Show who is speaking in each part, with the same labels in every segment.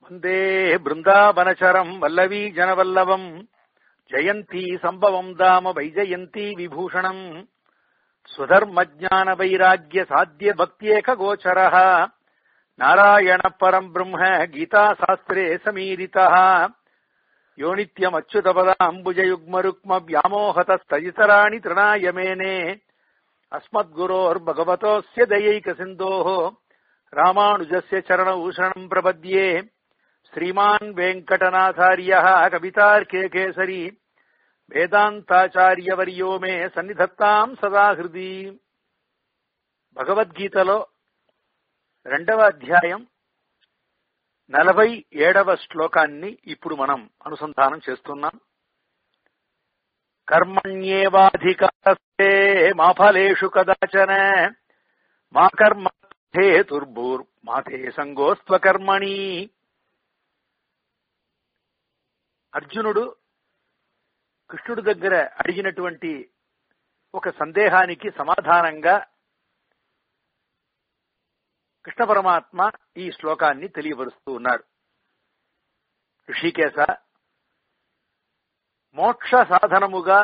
Speaker 1: వందే బృందావనచరం వల్లవీ జనవల్లభం జయంతి సంభవం దామ వైజయంతి విభూషణం స్వధర్మజ్ఞాన వైరాగ్య సాధ్య భక్త్యేక గోచర నారాయణ పరం బ్రహ్మ గీతాశాస్త్రే సమీరిత యో నిత్యమచ్యుతపదాంబుజయుగ్మరుక్మ వ్యామోహత స్థితరాణి తృణాయ మేనే అస్మద్గురోర్భగవతోస్య దయైక సింధోః రామానుజస్య చరణౌ శరణం ప్రపద్యే శ్రీమాన్ వెంకటనాథార్య కవితార్కే కేసరి వేదాంతాచార్యవర్యో మే సన్నిధత్తాం సదా హృది భగవద్గీతలో రెండవ అధ్యాయం నలభై ఏడవ శ్లోకాన్ని ఇప్పుడు మనం అనుసంధానం చేస్తున్నాం కర్మణ్యేవాధికారస్తే మా ఫలేషు కదాచన మా కర్మ హేతుర్భూర్ మాతే సంగోస్త్వకర్మణి అర్జునుడు కృష్ణుడి దగ్గర అడిగినటువంటి ఒక సందేహానికి సమాధానంగా కృష్ణ పరమాత్మ ఈ శ్లోకాన్ని తెలియపరుస్తూ ఉన్నాడు ఋషికేశ మోక్ష సాధనముగా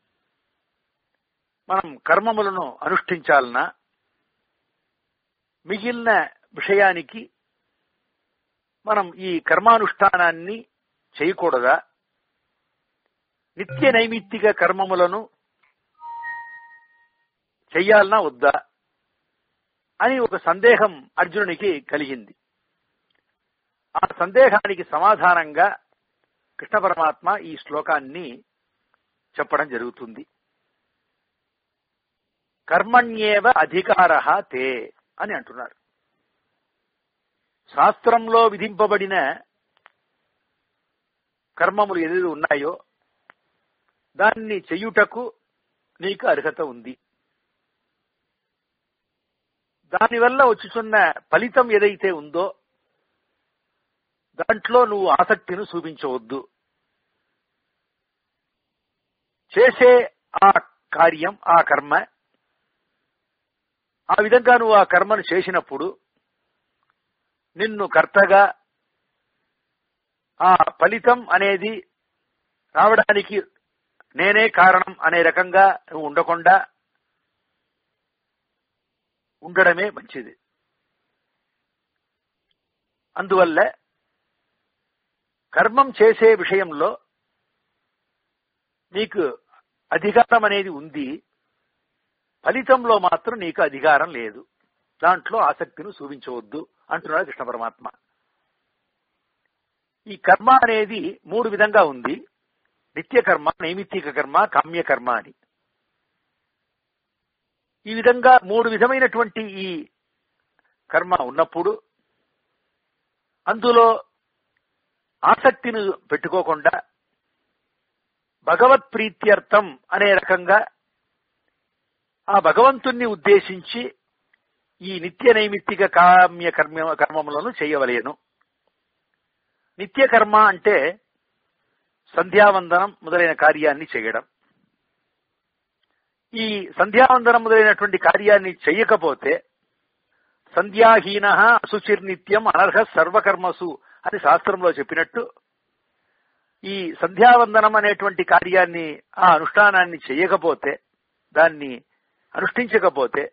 Speaker 1: మనం కర్మములను అనుష్ఠించాలన్నా మిగిలిన విషయానికి మనం ఈ కర్మానుష్ఠానాన్ని చేయకూడదా నిత్య నైమిత్తిక కర్మములను చెయ్యాలనా వద్దా అని ఒక సందేహం అర్జునునికి కలిగింది ఆ సందేహానికి సమాధానంగా కృష్ణ పరమాత్మ ఈ శ్లోకాన్ని చెప్పడం జరుగుతుంది కర్మణ్యేవ అధికార తే అని అంటున్నారు శాస్త్రంలో విధింపబడిన కర్మములు ఏదైతే ఉన్నాయో దాన్ని చెయ్యుటకు నీకు అర్హత ఉంది దానివల్ల వచ్చుచున్న ఫలితం ఏదైతే ఉందో దాంట్లో నువ్వు ఆసక్తిని చూపించవద్దు చేసే ఆ కార్యం ఆ కర్మ ఆ విధంగా నువ్వు ఆ కర్మను చేసినప్పుడు నిన్ను కర్తగా ఆ ఫలితం అనేది రావడానికి నేనే కారణం అనే రకంగా నువ్వు ఉండకుండా ఉండడమే మంచిది అందువల్ల కర్మం చేసే విషయంలో నీకు అధికారం అనేది ఉంది ఫలితంలో మాత్రం నీకు అధికారం లేదు దాంట్లో ఆసక్తిని చూపించవద్దు అంటున్నాడు కృష్ణ పరమాత్మ ఈ కర్మ అనేది మూడు విధంగా ఉంది నిత్య కర్మ నైమిత్తిక కర్మ కామ్య కర్మ అని ఈ విధంగా మూడు విధమైనటువంటి ఈ కర్మ ఉన్నప్పుడు అందులో ఆసక్తిని పెట్టుకోకుండా భగవత్ ప్రీత్యర్థం అనే రకంగా ఆ భగవంతుణ్ణి ఉద్దేశించి ఈ నిత్య నైమిత్తిక కామ్య కర్మ కర్మములను చేయవలేను నిత్య కర్మ అంటే సంధ్యావందనం మొదలైన కార్యాన్ని చేయడం ఈ సంధ్యావందనం మొదలైనటువంటి కార్యాన్ని చెయ్యకపోతే సంధ్యాహీన అశుచిర్నిత్యం అనర్హ సర్వకర్మసు అని శాస్త్రంలో చెప్పినట్టు ఈ సంధ్యావందనం అనేటువంటి కార్యాన్ని ఆ అనుష్ఠానాన్ని చెయ్యకపోతే దాన్ని అనుష్ఠించకపోతే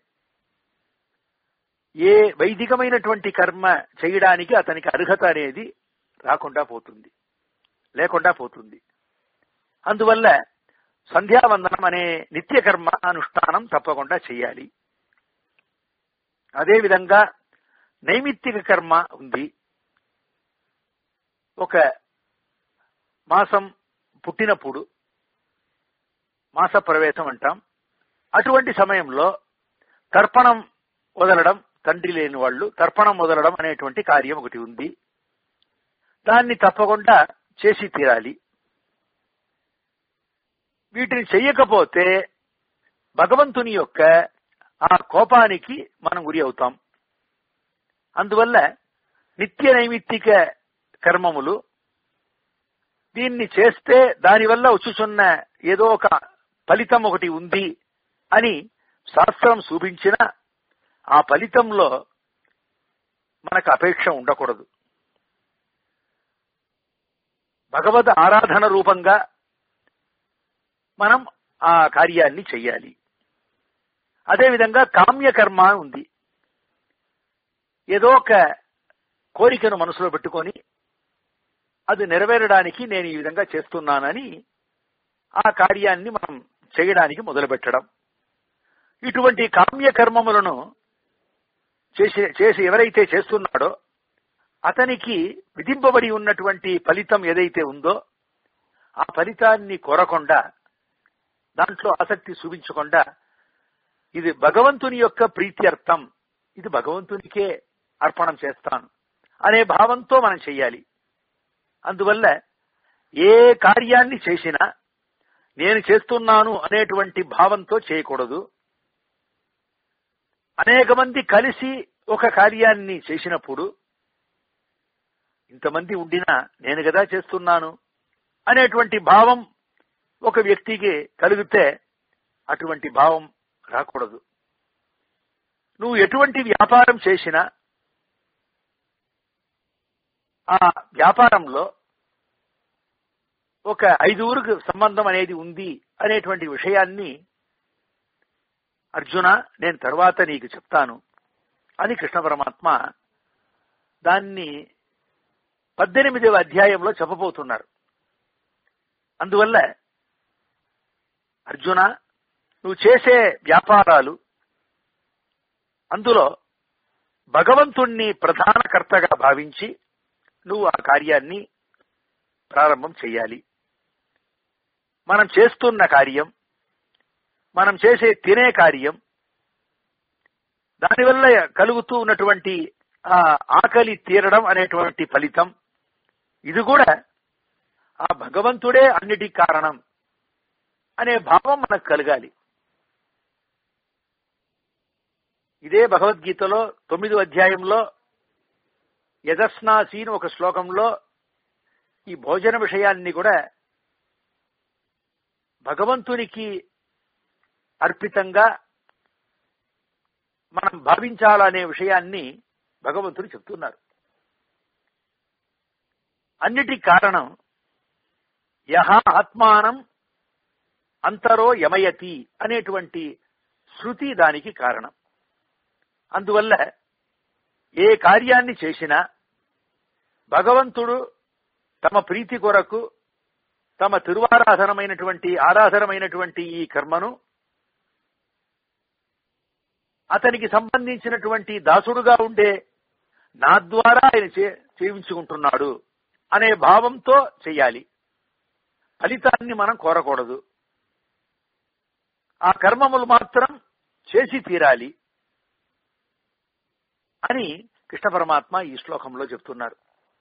Speaker 1: ఏ వైదికమైనటువంటి కర్మ చేయడానికి అతనికి అర్హత అనేది రాకుండా పోతుంది లేకుండా పోతుంది అందువల్ల సంధ్యావందనం అనే నిత్య కర్మ అనుష్ఠానం తప్పకుండా చేయాలి అదేవిధంగా నైమిత్తిక కర్మ ఉంది ఒక మాసం పుట్టినప్పుడు మాస ప్రవేశం అంటాం అటువంటి సమయంలో తర్పణం వదలడం తండ్రి లేని వాళ్ళు తర్పణం వదలడం అనేటువంటి కార్యం ఒకటి ఉంది దాన్ని తప్పకుండా చేసి తీరాలి వీటిని చెయ్యకపోతే భగవంతుని యొక్క ఆ కోపానికి మనం గురి అవుతాం అందువల్ల నిత్య నైమిత్తిక కర్మములు దీన్ని చేస్తే దానివల్ల వచ్చుచున్న ఏదో ఒక ఫలితం ఒకటి ఉంది అని శాస్త్రం చూపించిన ఆ ఫలితంలో మనకు అపేక్ష ఉండకూడదు భగవద్ ఆరాధన రూపంగా మనం ఆ కార్యాన్ని చెయ్యాలి అదేవిధంగా కామ్యకర్మ ఉంది ఏదో ఒక కోరికను మనసులో పెట్టుకొని అది నెరవేరడానికి నేను ఈ విధంగా చేస్తున్నానని ఆ కార్యాన్ని మనం చేయడానికి మొదలుపెట్టడం ఇటువంటి కామ్యకర్మములను చేసి చేసి ఎవరైతే చేస్తున్నాడో అతనికి విధింపబడి ఉన్నటువంటి ఫలితం ఏదైతే ఉందో ఆ ఫలితాన్ని కోరకుండా దాంట్లో ఆసక్తి చూపించకుండా ఇది భగవంతుని యొక్క ప్రీత్యర్థం ఇది భగవంతునికే అర్పణం చేస్తాను అనే భావంతో మనం చెయ్యాలి అందువల్ల ఏ కార్యాన్ని చేసినా నేను చేస్తున్నాను అనేటువంటి భావంతో చేయకూడదు అనేక మంది కలిసి ఒక కార్యాన్ని చేసినప్పుడు ఇంతమంది ఉండినా నేను కదా చేస్తున్నాను అనేటువంటి భావం ఒక వ్యక్తికి కలిగితే అటువంటి భావం రాకూడదు నువ్వు ఎటువంటి వ్యాపారం చేసినా ఆ వ్యాపారంలో ఒక ఐదుగురికి సంబంధం అనేది ఉంది అనేటువంటి విషయాన్ని అర్జున నేను తర్వాత నీకు చెప్తాను అని కృష్ణ పరమాత్మ దాన్ని పద్దెనిమిదవ అధ్యాయంలో చెప్పబోతున్నారు అందువల్ల అర్జున నువ్వు చేసే వ్యాపారాలు అందులో భగవంతుణ్ణి ప్రధాన కర్తగా భావించి నువ్వు ఆ కార్యాన్ని ప్రారంభం చేయాలి మనం చేస్తున్న కార్యం మనం చేసే తినే కార్యం దానివల్ల కలుగుతూ ఉన్నటువంటి ఆ ఆకలి తీరడం అనేటువంటి ఫలితం ఇది కూడా ఆ భగవంతుడే అన్నిటికి కారణం అనే భావం మనకు కలగాలి ఇదే భగవద్గీతలో తొమ్మిదో అధ్యాయంలో యజస్నాసీన్ ఒక శ్లోకంలో ఈ భోజన విషయాన్ని కూడా భగవంతునికి అర్పితంగా మనం భావించాలనే విషయాన్ని భగవంతుడు చెప్తున్నారు అన్నిటి కారణం యహ ఆత్మానం అంతరో యమయతి అనేటువంటి శృతి దానికి కారణం అందువల్ల ఏ కార్యాన్ని చేసినా భగవంతుడు తమ ప్రీతి కొరకు తమ తిరువారాధనమైనటువంటి ఆరాధనమైనటువంటి ఈ కర్మను అతనికి సంబంధించినటువంటి దాసుడుగా ఉండే నా ద్వారా ఆయన చేయించుకుంటున్నాడు అనే భావంతో చెయ్యాలి ఫలితాన్ని మనం కోరకూడదు ఆ కర్మములు మాత్రం చేసి తీరాలి అని కృష్ణ పరమాత్మ ఈ శ్లోకంలో చెప్తున్నారు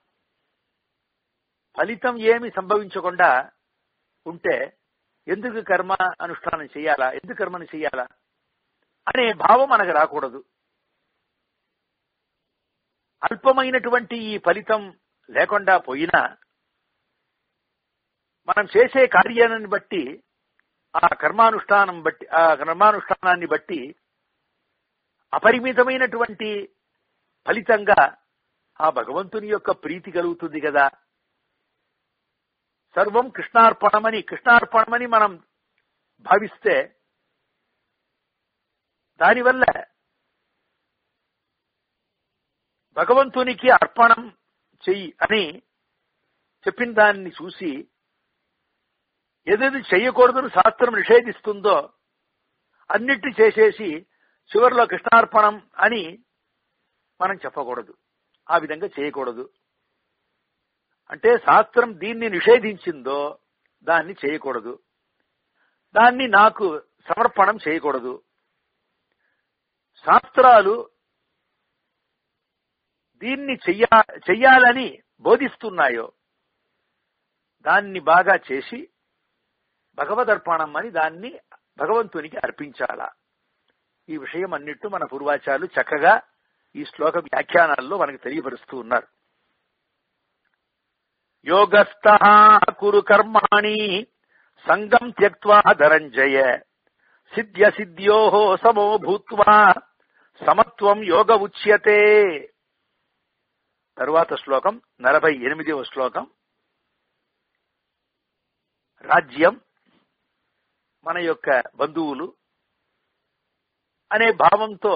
Speaker 1: ఫలితం ఏమి సంభవించకుండా ఉంటే ఎందుకు కర్మ అనుష్ఠానం చేయాలా ఎందుకు కర్మను చేయాలా అనే భావం మనకు రాకూడదు అల్పమైనటువంటి ఈ ఫలితం లేకుండా పోయినా మనం చేసే కార్యాన్ని బట్టి ఆ కర్మానుష్ఠానం బట్టి ఆ కర్మానుష్ఠానాన్ని బట్టి అపరిమితమైనటువంటి ఫలితంగా ఆ భగవంతుని యొక్క ప్రీతి కలుగుతుంది కదా సర్వం కృష్ణార్పణమని కృష్ణార్పణమని మనం భావిస్తే దానివల్ల భగవంతునికి అర్పణం చెయ్యి అని చెప్పిన దాన్ని చూసి ఏదేది చెయ్యకూడదని శాస్త్రం నిషేధిస్తుందో అన్నిటి చేసేసి చివరిలో కృష్ణార్పణం అని మనం చెప్పకూడదు ఆ విధంగా చేయకూడదు అంటే శాస్త్రం దీన్ని నిషేధించిందో దాన్ని చేయకూడదు దాన్ని నాకు సమర్పణం చేయకూడదు శాస్త్రాలు దీన్ని చెయ్యా చెయ్యాలని బోధిస్తున్నాయో దాన్ని బాగా చేసి భగవదర్పణం అని దాన్ని భగవంతునికి అర్పించాలా ఈ విషయం అన్నిట్టు మన పూర్వాచార్యులు చక్కగా ఈ శ్లోక వ్యాఖ్యానాల్లో మనకు తెలియపరుస్తూ ఉన్నారు యోగస్థ కురు కర్మాణి సంగం త్యక్వా ధనంజయ సిద్ధ్య సిద్ధ్యో సమో భూత్వా సమత్వం యోగ ఉచ్యతే తరువాత శ్లోకం నలభై ఎనిమిదవ శ్లోకం రాజ్యం మన యొక్క బంధువులు అనే భావంతో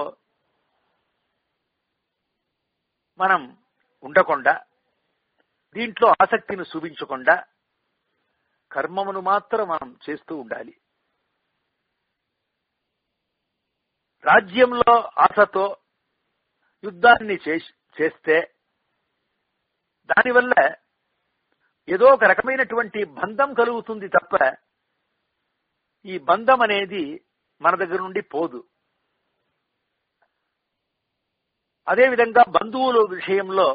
Speaker 1: మనం ఉండకుండా దీంట్లో ఆసక్తిని చూపించకుండా కర్మమును మాత్రం మనం చేస్తూ ఉండాలి రాజ్యంలో ఆశతో యుద్ధాన్ని చేస్తే దానివల్ల ఏదో ఒక రకమైనటువంటి బంధం కలుగుతుంది తప్ప ఈ బంధం అనేది మన దగ్గర నుండి పోదు అదేవిధంగా బంధువుల విషయంలో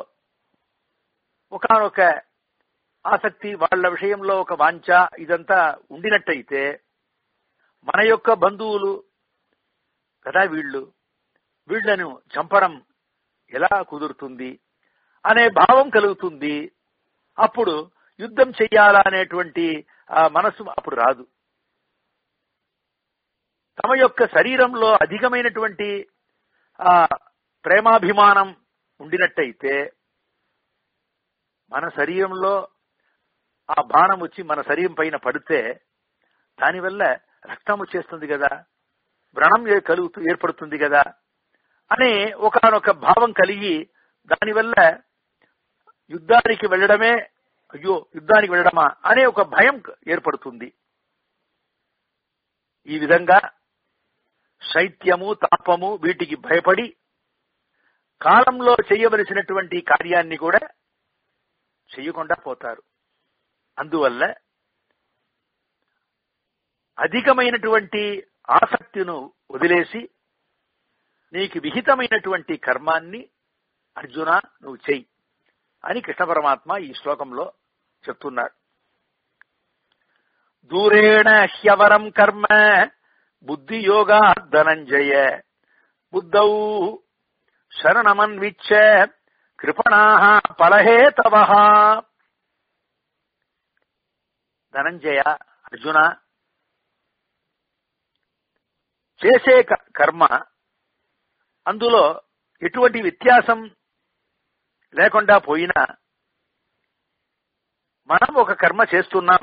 Speaker 1: ఒకనొక ఆసక్తి వాళ్ళ విషయంలో ఒక వాంఛ ఇదంతా ఉండినట్టయితే మన యొక్క బంధువులు కదా వీళ్ళు వీళ్లను చంపడం ఎలా కుదురుతుంది అనే భావం కలుగుతుంది అప్పుడు యుద్ధం చెయ్యాలా అనేటువంటి మనసు అప్పుడు రాదు తమ యొక్క శరీరంలో అధికమైనటువంటి ఆ ప్రేమాభిమానం ఉండినట్టయితే మన శరీరంలో ఆ బాణం వచ్చి మన శరీరం పైన పడితే దానివల్ల రక్తం వచ్చేస్తుంది కదా వ్రణం కలుగుతూ ఏర్పడుతుంది కదా అనే ఒకనొక భావం కలిగి దానివల్ల యుద్ధానికి వెళ్ళడమే అయ్యో యుద్ధానికి వెళ్ళడమా అనే ఒక భయం ఏర్పడుతుంది ఈ విధంగా శైత్యము తాపము వీటికి భయపడి కాలంలో చేయవలసినటువంటి కార్యాన్ని కూడా చెయ్యకుండా పోతారు అందువల్ల అధికమైనటువంటి ఆసక్తిను వదిలేసి నీకు విహితమైనటువంటి కర్మాన్ని అర్జున నువ్వు చెయ్యి అని కృష్ణ పరమాత్మ ఈ శ్లోకంలో చెప్తున్నాడు దూరేణ హ్యవరం కర్మ బుద్ధి యోగా ధనంజయ బుద్ధౌ శరణమన్విచ్చ కృపణా ఫలహేతవ ధనంజయ అర్జున చేసే కర్మ అందులో ఎటువంటి వ్యత్యాసం లేకుండా పోయినా మనం ఒక కర్మ చేస్తున్నాం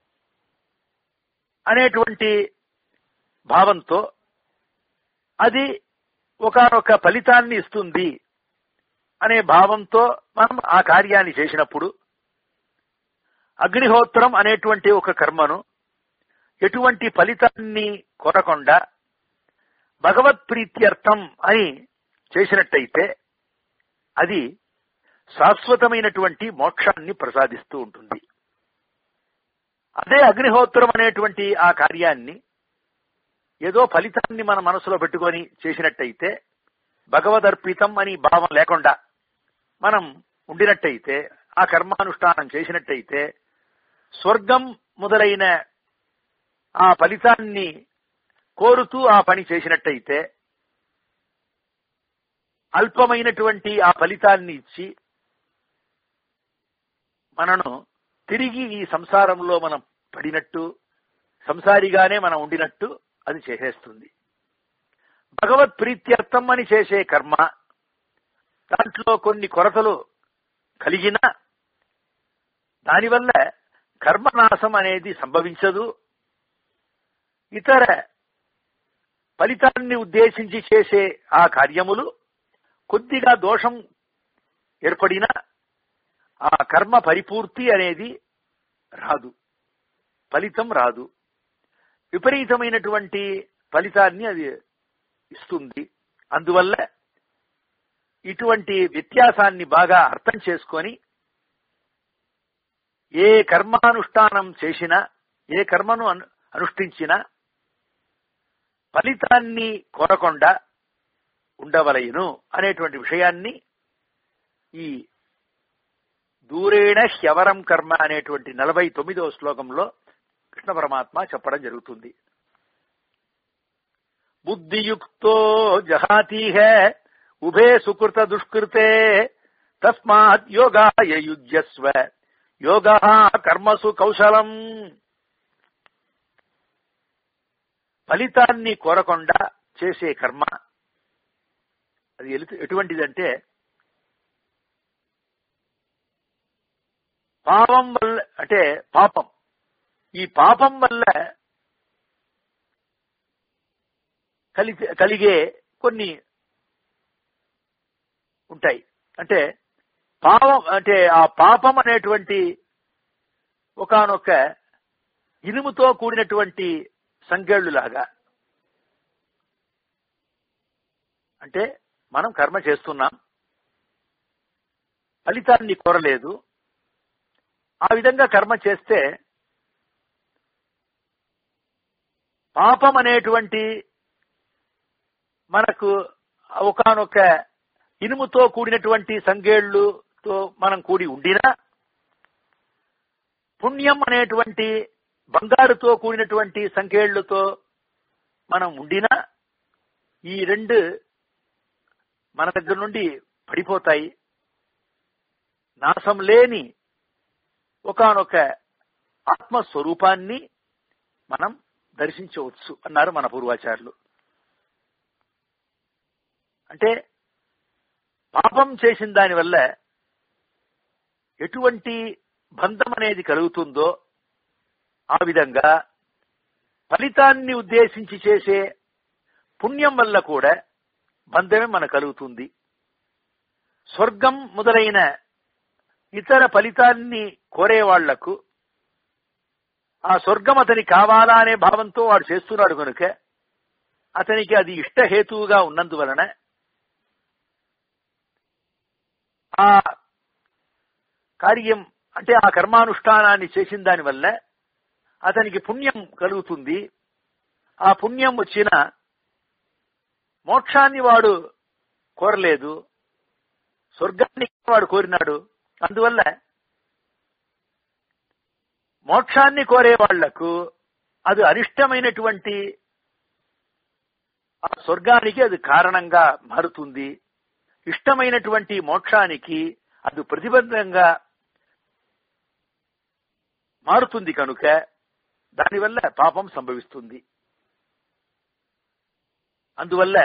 Speaker 1: అనేటువంటి భావంతో అది ఒకనొక ఫలితాన్ని ఇస్తుంది అనే భావంతో మనం ఆ కార్యాన్ని చేసినప్పుడు అగ్నిహోత్రం అనేటువంటి ఒక కర్మను ఎటువంటి ఫలితాన్ని కోరకుండా భగవత్ ప్రీత్యర్థం అని చేసినట్టయితే అది శాశ్వతమైనటువంటి మోక్షాన్ని ప్రసాదిస్తూ ఉంటుంది అదే అగ్నిహోత్రం అనేటువంటి ఆ కార్యాన్ని ఏదో ఫలితాన్ని మన మనసులో పెట్టుకొని చేసినట్టయితే భగవదర్పితం అని భావం లేకుండా మనం ఉండినట్టయితే ఆ కర్మానుష్ఠానం చేసినట్టయితే స్వర్గం మొదలైన ఆ ఫలితాన్ని కోరుతూ ఆ పని చేసినట్టయితే అల్పమైనటువంటి ఆ ఫలితాన్ని ఇచ్చి మనను తిరిగి ఈ సంసారంలో మనం పడినట్టు సంసారిగానే మనం ఉండినట్టు అది చేసేస్తుంది భగవత్ ప్రీత్యర్థం అని చేసే కర్మ దాంట్లో కొన్ని కొరతలు కలిగిన దానివల్ల కర్మనాశం అనేది సంభవించదు ఇతర ఫలితాన్ని ఉద్దేశించి చేసే ఆ కార్యములు కొద్దిగా దోషం ఏర్పడినా ఆ కర్మ పరిపూర్తి అనేది రాదు ఫలితం రాదు విపరీతమైనటువంటి ఫలితాన్ని అది ఇస్తుంది అందువల్ల ఇటువంటి వ్యత్యాసాన్ని బాగా అర్థం చేసుకొని ఏ కర్మానుష్ఠానం చేసినా ఏ కర్మను అనుష్ఠించినా ఫలితాన్ని కోరకుండా ఉండవలయను అనేటువంటి విషయాన్ని ఈ దూరేణ హ్యవరం కర్మ అనేటువంటి నలభై తొమ్మిదవ శ్లోకంలో కృష్ణ పరమాత్మ చెప్పడం జరుగుతుంది బుద్ధియుక్తో జహాతీహ ఉభే సుకృత దుష్కృతే తస్మాత్ యోగాయ యుజ్యస్వ యోగ కర్మసు కౌశలం ఫలితాన్ని కోరకుండా చేసే కర్మ అది ఎటువంటిదంటే పాపం వల్ల అంటే పాపం ఈ పాపం వల్ల కలిగి కలిగే కొన్ని ఉంటాయి అంటే పాపం అంటే ఆ పాపం అనేటువంటి ఒకనొక ఇనుముతో కూడినటువంటి సంఖ్యలులాగా అంటే మనం కర్మ చేస్తున్నాం ఫలితాన్ని కోరలేదు ఆ విధంగా కర్మ చేస్తే పాపం అనేటువంటి మనకు ఒకనొక ఇనుముతో కూడినటువంటి సంగేళ్లుతో మనం కూడి ఉండినా పుణ్యం అనేటువంటి బంగారుతో కూడినటువంటి సంఖ్యలతో మనం ఉండినా ఈ రెండు మన దగ్గర నుండి పడిపోతాయి నాశం లేని ఒకనొక ఆత్మస్వరూపాన్ని మనం దర్శించవచ్చు అన్నారు మన పూర్వాచారులు అంటే పాపం చేసిన దానివల్ల ఎటువంటి బంధం అనేది కలుగుతుందో ఆ విధంగా ఫలితాన్ని ఉద్దేశించి చేసే పుణ్యం వల్ల కూడా బంధమే మనకు కలుగుతుంది స్వర్గం మొదలైన ఇతర ఫలితాన్ని కోరే వాళ్లకు ఆ స్వర్గం అతని కావాలా అనే భావంతో వాడు చేస్తున్నాడు కనుక అతనికి అది ఇష్టహేతువుగా ఉన్నందువలన ఆ కార్యం అంటే ఆ కర్మానుష్ఠానాన్ని చేసిన దానివల్ల అతనికి పుణ్యం కలుగుతుంది ఆ పుణ్యం వచ్చిన మోక్షాన్ని వాడు కోరలేదు స్వర్గాన్ని వాడు కోరినాడు అందువల్ల మోక్షాన్ని కోరే వాళ్లకు అది అరిష్టమైనటువంటి ఆ స్వర్గానికి అది కారణంగా మారుతుంది ఇష్టమైనటువంటి మోక్షానికి అది ప్రతిబంధంగా మారుతుంది కనుక దానివల్ల పాపం సంభవిస్తుంది అందువల్ల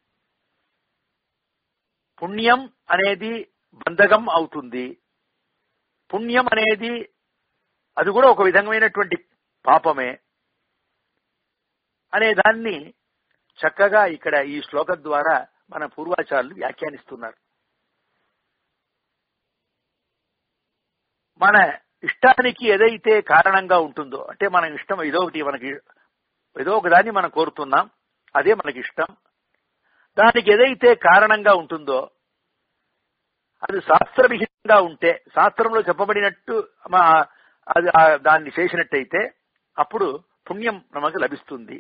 Speaker 1: పుణ్యం అనేది బంధకం అవుతుంది పుణ్యం అనేది అది కూడా ఒక విధమైనటువంటి పాపమే అనే దాన్ని చక్కగా ఇక్కడ ఈ శ్లోకం ద్వారా మన పూర్వాచారులు వ్యాఖ్యానిస్తున్నారు మన ఇష్టానికి ఏదైతే కారణంగా ఉంటుందో అంటే మన ఇష్టం ఏదో ఒకటి మనకి ఏదో ఒక దాన్ని మనం కోరుతున్నాం అదే మనకి ఇష్టం దానికి ఏదైతే కారణంగా ఉంటుందో అది శాస్త్రవిహితంగా ఉంటే శాస్త్రంలో చెప్పబడినట్టు అది దాన్ని చేసినట్టయితే అప్పుడు పుణ్యం మనకు లభిస్తుంది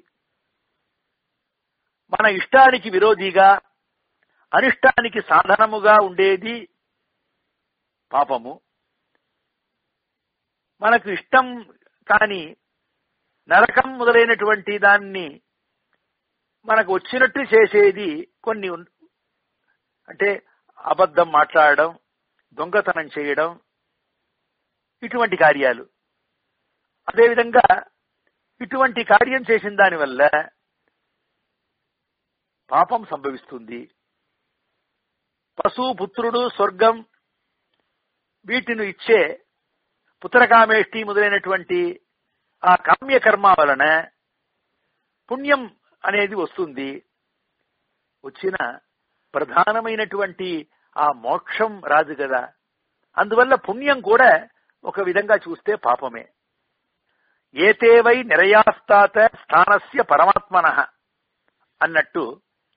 Speaker 1: మన ఇష్టానికి విరోధిగా అనిష్టానికి సాధనముగా ఉండేది పాపము మనకు ఇష్టం కాని నరకం మొదలైనటువంటి దాన్ని మనకు వచ్చినట్టు చేసేది కొన్ని అంటే అబద్ధం మాట్లాడడం దొంగతనం చేయడం ఇటువంటి కార్యాలు అదేవిధంగా ఇటువంటి కార్యం చేసిన దానివల్ల పాపం సంభవిస్తుంది పశు పుత్రుడు స్వర్గం వీటిని ఇచ్చే పుత్రకామేష్టి మొదలైనటువంటి ఆ కామ్యకర్మ వలన పుణ్యం అనేది వస్తుంది వచ్చిన ప్రధానమైనటువంటి ఆ మోక్షం రాదు కదా అందువల్ల పుణ్యం కూడా ఒక విధంగా చూస్తే పాపమే ఏతేవై నిరయాస్తాత స్థానస్య పరమాత్మన అన్నట్టు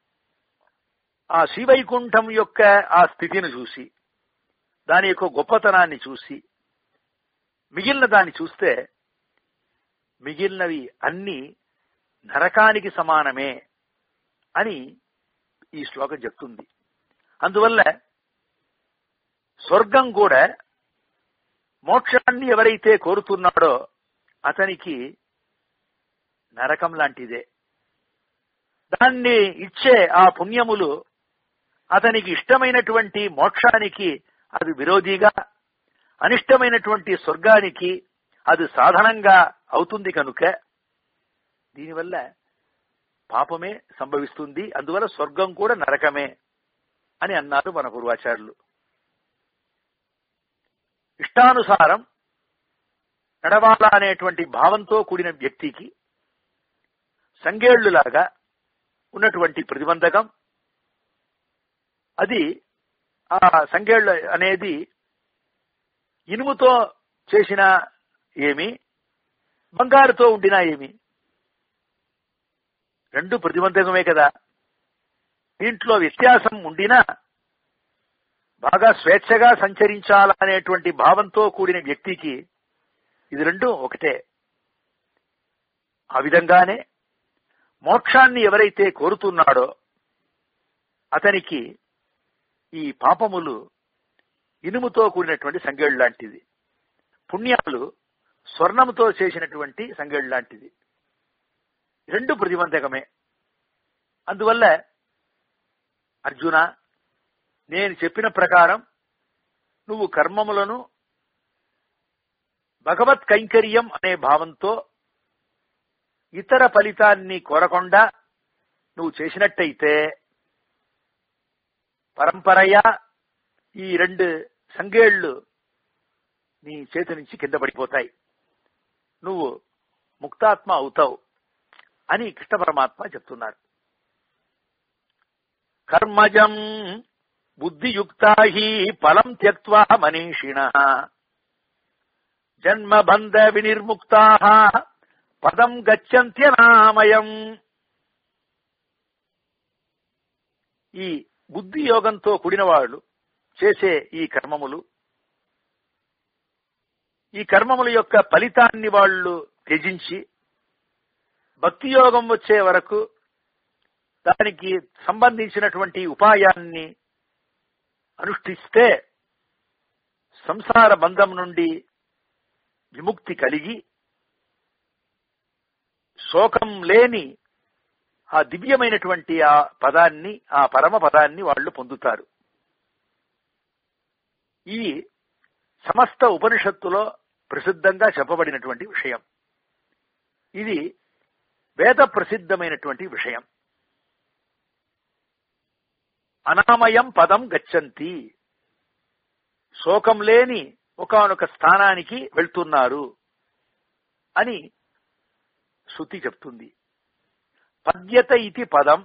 Speaker 1: ఆ శ్రీవైకుంఠం యొక్క ఆ స్థితిని చూసి దాని యొక్క గొప్పతనాన్ని చూసి మిగిలిన దాన్ని చూస్తే మిగిలినవి అన్ని నరకానికి సమానమే అని ఈ శ్లోకం చెప్తుంది అందువల్ల స్వర్గం కూడా మోక్షాన్ని ఎవరైతే కోరుతున్నాడో అతనికి నరకం లాంటిదే దాన్ని ఇచ్చే ఆ పుణ్యములు అతనికి ఇష్టమైనటువంటి మోక్షానికి అది విరోధిగా అనిష్టమైనటువంటి స్వర్గానికి అది సాధనంగా అవుతుంది కనుక దీనివల్ల పాపమే సంభవిస్తుంది అందువల్ల స్వర్గం కూడా నరకమే అని అన్నారు మన పూర్వాచారులు ఇష్టానుసారం నడవాలా అనేటువంటి భావంతో కూడిన వ్యక్తికి సంగేళ్లులాగా ఉన్నటువంటి ప్రతిబంధకం అది ఆ సంగేళ్లు అనేది ఇనుముతో చేసిన ఏమి బంగారుతో ఉండినా ఏమి రెండు ప్రతిబంధకమే కదా దీంట్లో వ్యత్యాసం ఉండినా బాగా స్వేచ్ఛగా సంచరించాలనేటువంటి భావంతో కూడిన వ్యక్తికి ఇది రెండు ఒకటే ఆ విధంగానే మోక్షాన్ని ఎవరైతే కోరుతున్నాడో అతనికి ఈ పాపములు ఇనుముతో కూడినటువంటి సంగేళ్ళు లాంటిది పుణ్యాలు స్వర్ణముతో చేసినటువంటి సంగేళ్ళు లాంటిది రెండు ప్రతిబంధకమే అందువల్ల అర్జున నేను చెప్పిన ప్రకారం నువ్వు కర్మములను భగవత్ కైంకర్యం అనే భావంతో ఇతర ఫలితాన్ని కోరకుండా నువ్వు చేసినట్టయితే పరంపరయా ఈ రెండు సంగేళ్లు నీ చేతి నుంచి కింద పడిపోతాయి నువ్వు ముక్తాత్మ అవుతావు అని కృష్ణ పరమాత్మ చెప్తున్నాడు కర్మజం బుద్ధియుక్తా హి ఫలం త్యక్వా మనీషిణ జన్మబంధ వినిర్ముక్తా పదం గచ్చంత్యనామయం ఈ బుద్ధి యోగంతో కూడిన వాళ్ళు చేసే ఈ కర్మములు ఈ కర్మముల యొక్క ఫలితాన్ని వాళ్ళు త్యజించి భక్తి యోగం వచ్చే వరకు దానికి సంబంధించినటువంటి ఉపాయాన్ని అనుష్ఠిస్తే సంసార బంధం నుండి విముక్తి కలిగి శోకం లేని ఆ దివ్యమైనటువంటి ఆ పదాన్ని ఆ పరమ పదాన్ని వాళ్ళు పొందుతారు ఈ సమస్త ఉపనిషత్తులో ప్రసిద్ధంగా చెప్పబడినటువంటి విషయం ఇది వేద ప్రసిద్ధమైనటువంటి విషయం అనామయం పదం గచ్చంతి శోకం లేని ఒకనొక స్థానానికి వెళ్తున్నారు అని శృతి చెప్తుంది పద్యత ఇది పదం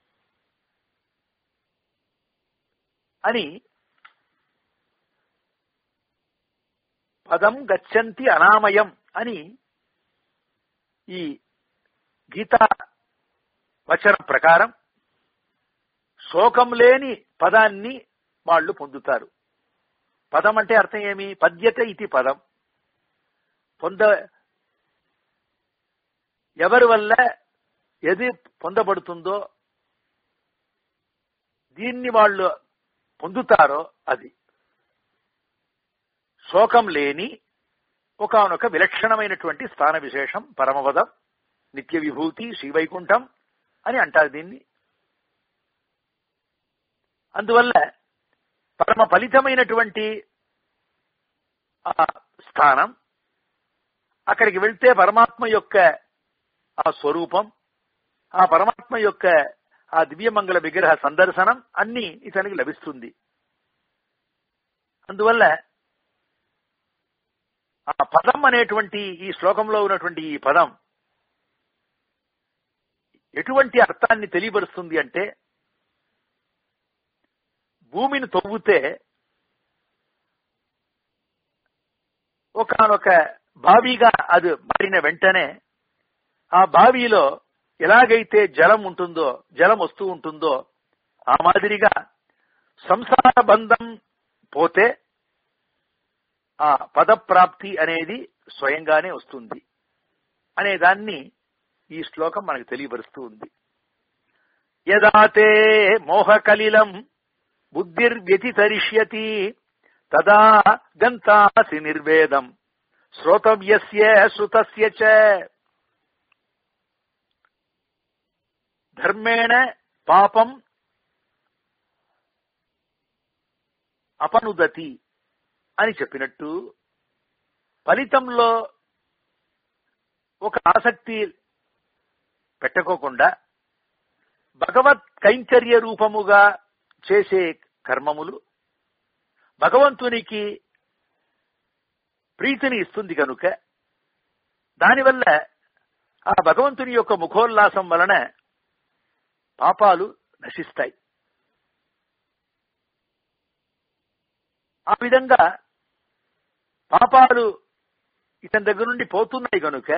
Speaker 1: అని పదం గచ్చంతి అనామయం అని ఈ గీతా వచనం ప్రకారం శోకం లేని పదాన్ని వాళ్ళు పొందుతారు పదం అంటే అర్థం ఏమి పద్యత ఇది పదం పొంద ఎవరి వల్ల ఏది పొందబడుతుందో దీన్ని వాళ్ళు పొందుతారో అది శోకం లేని ఒకనొక విలక్షణమైనటువంటి స్థాన విశేషం పరమపదం నిత్య విభూతి శ్రీవైకుంఠం అని అంటారు దీన్ని అందువల్ల పరమ ఫలితమైనటువంటి ఆ స్థానం అక్కడికి వెళ్తే పరమాత్మ యొక్క ఆ స్వరూపం ఆ పరమాత్మ యొక్క ఆ దివ్యమంగళ విగ్రహ సందర్శనం అన్ని ఇతనికి లభిస్తుంది అందువల్ల ఆ పదం అనేటువంటి ఈ శ్లోకంలో ఉన్నటువంటి ఈ పదం ఎటువంటి అర్థాన్ని తెలియపరుస్తుంది అంటే భూమిని తవ్వుతే ఒకనొక బావిగా అది మారిన వెంటనే ఆ బావిలో ఎలాగైతే జలం ఉంటుందో జలం వస్తూ ఉంటుందో ఆ మాదిరిగా సంసార బంధం పోతే ఆ పదప్రాప్తి అనేది స్వయంగానే వస్తుంది అనే దాన్ని ఈ శ్లోకం మనకు తెలియపరుస్తూ ఉంది యదాతే మోహకలిలం బుద్ధిర్వ్యతితరిష్యతి తదా గంతాసి నిర్వేదం శ్రోతవ్యస్య శృతస్య చ ధర్మేణ పాపం అపనుదతి అని చెప్పినట్టు ఫలితంలో ఒక ఆసక్తి పెట్టకోకుండా భగవత్ కైంకర్య రూపముగా చేసే కర్మములు భగవంతునికి ప్రీతిని ఇస్తుంది కనుక దానివల్ల ఆ భగవంతుని యొక్క ముఖోల్లాసం వలన పాపాలు నశిస్తాయి ఆ విధంగా పాపాలు ఇతని దగ్గర నుండి పోతున్నాయి కనుక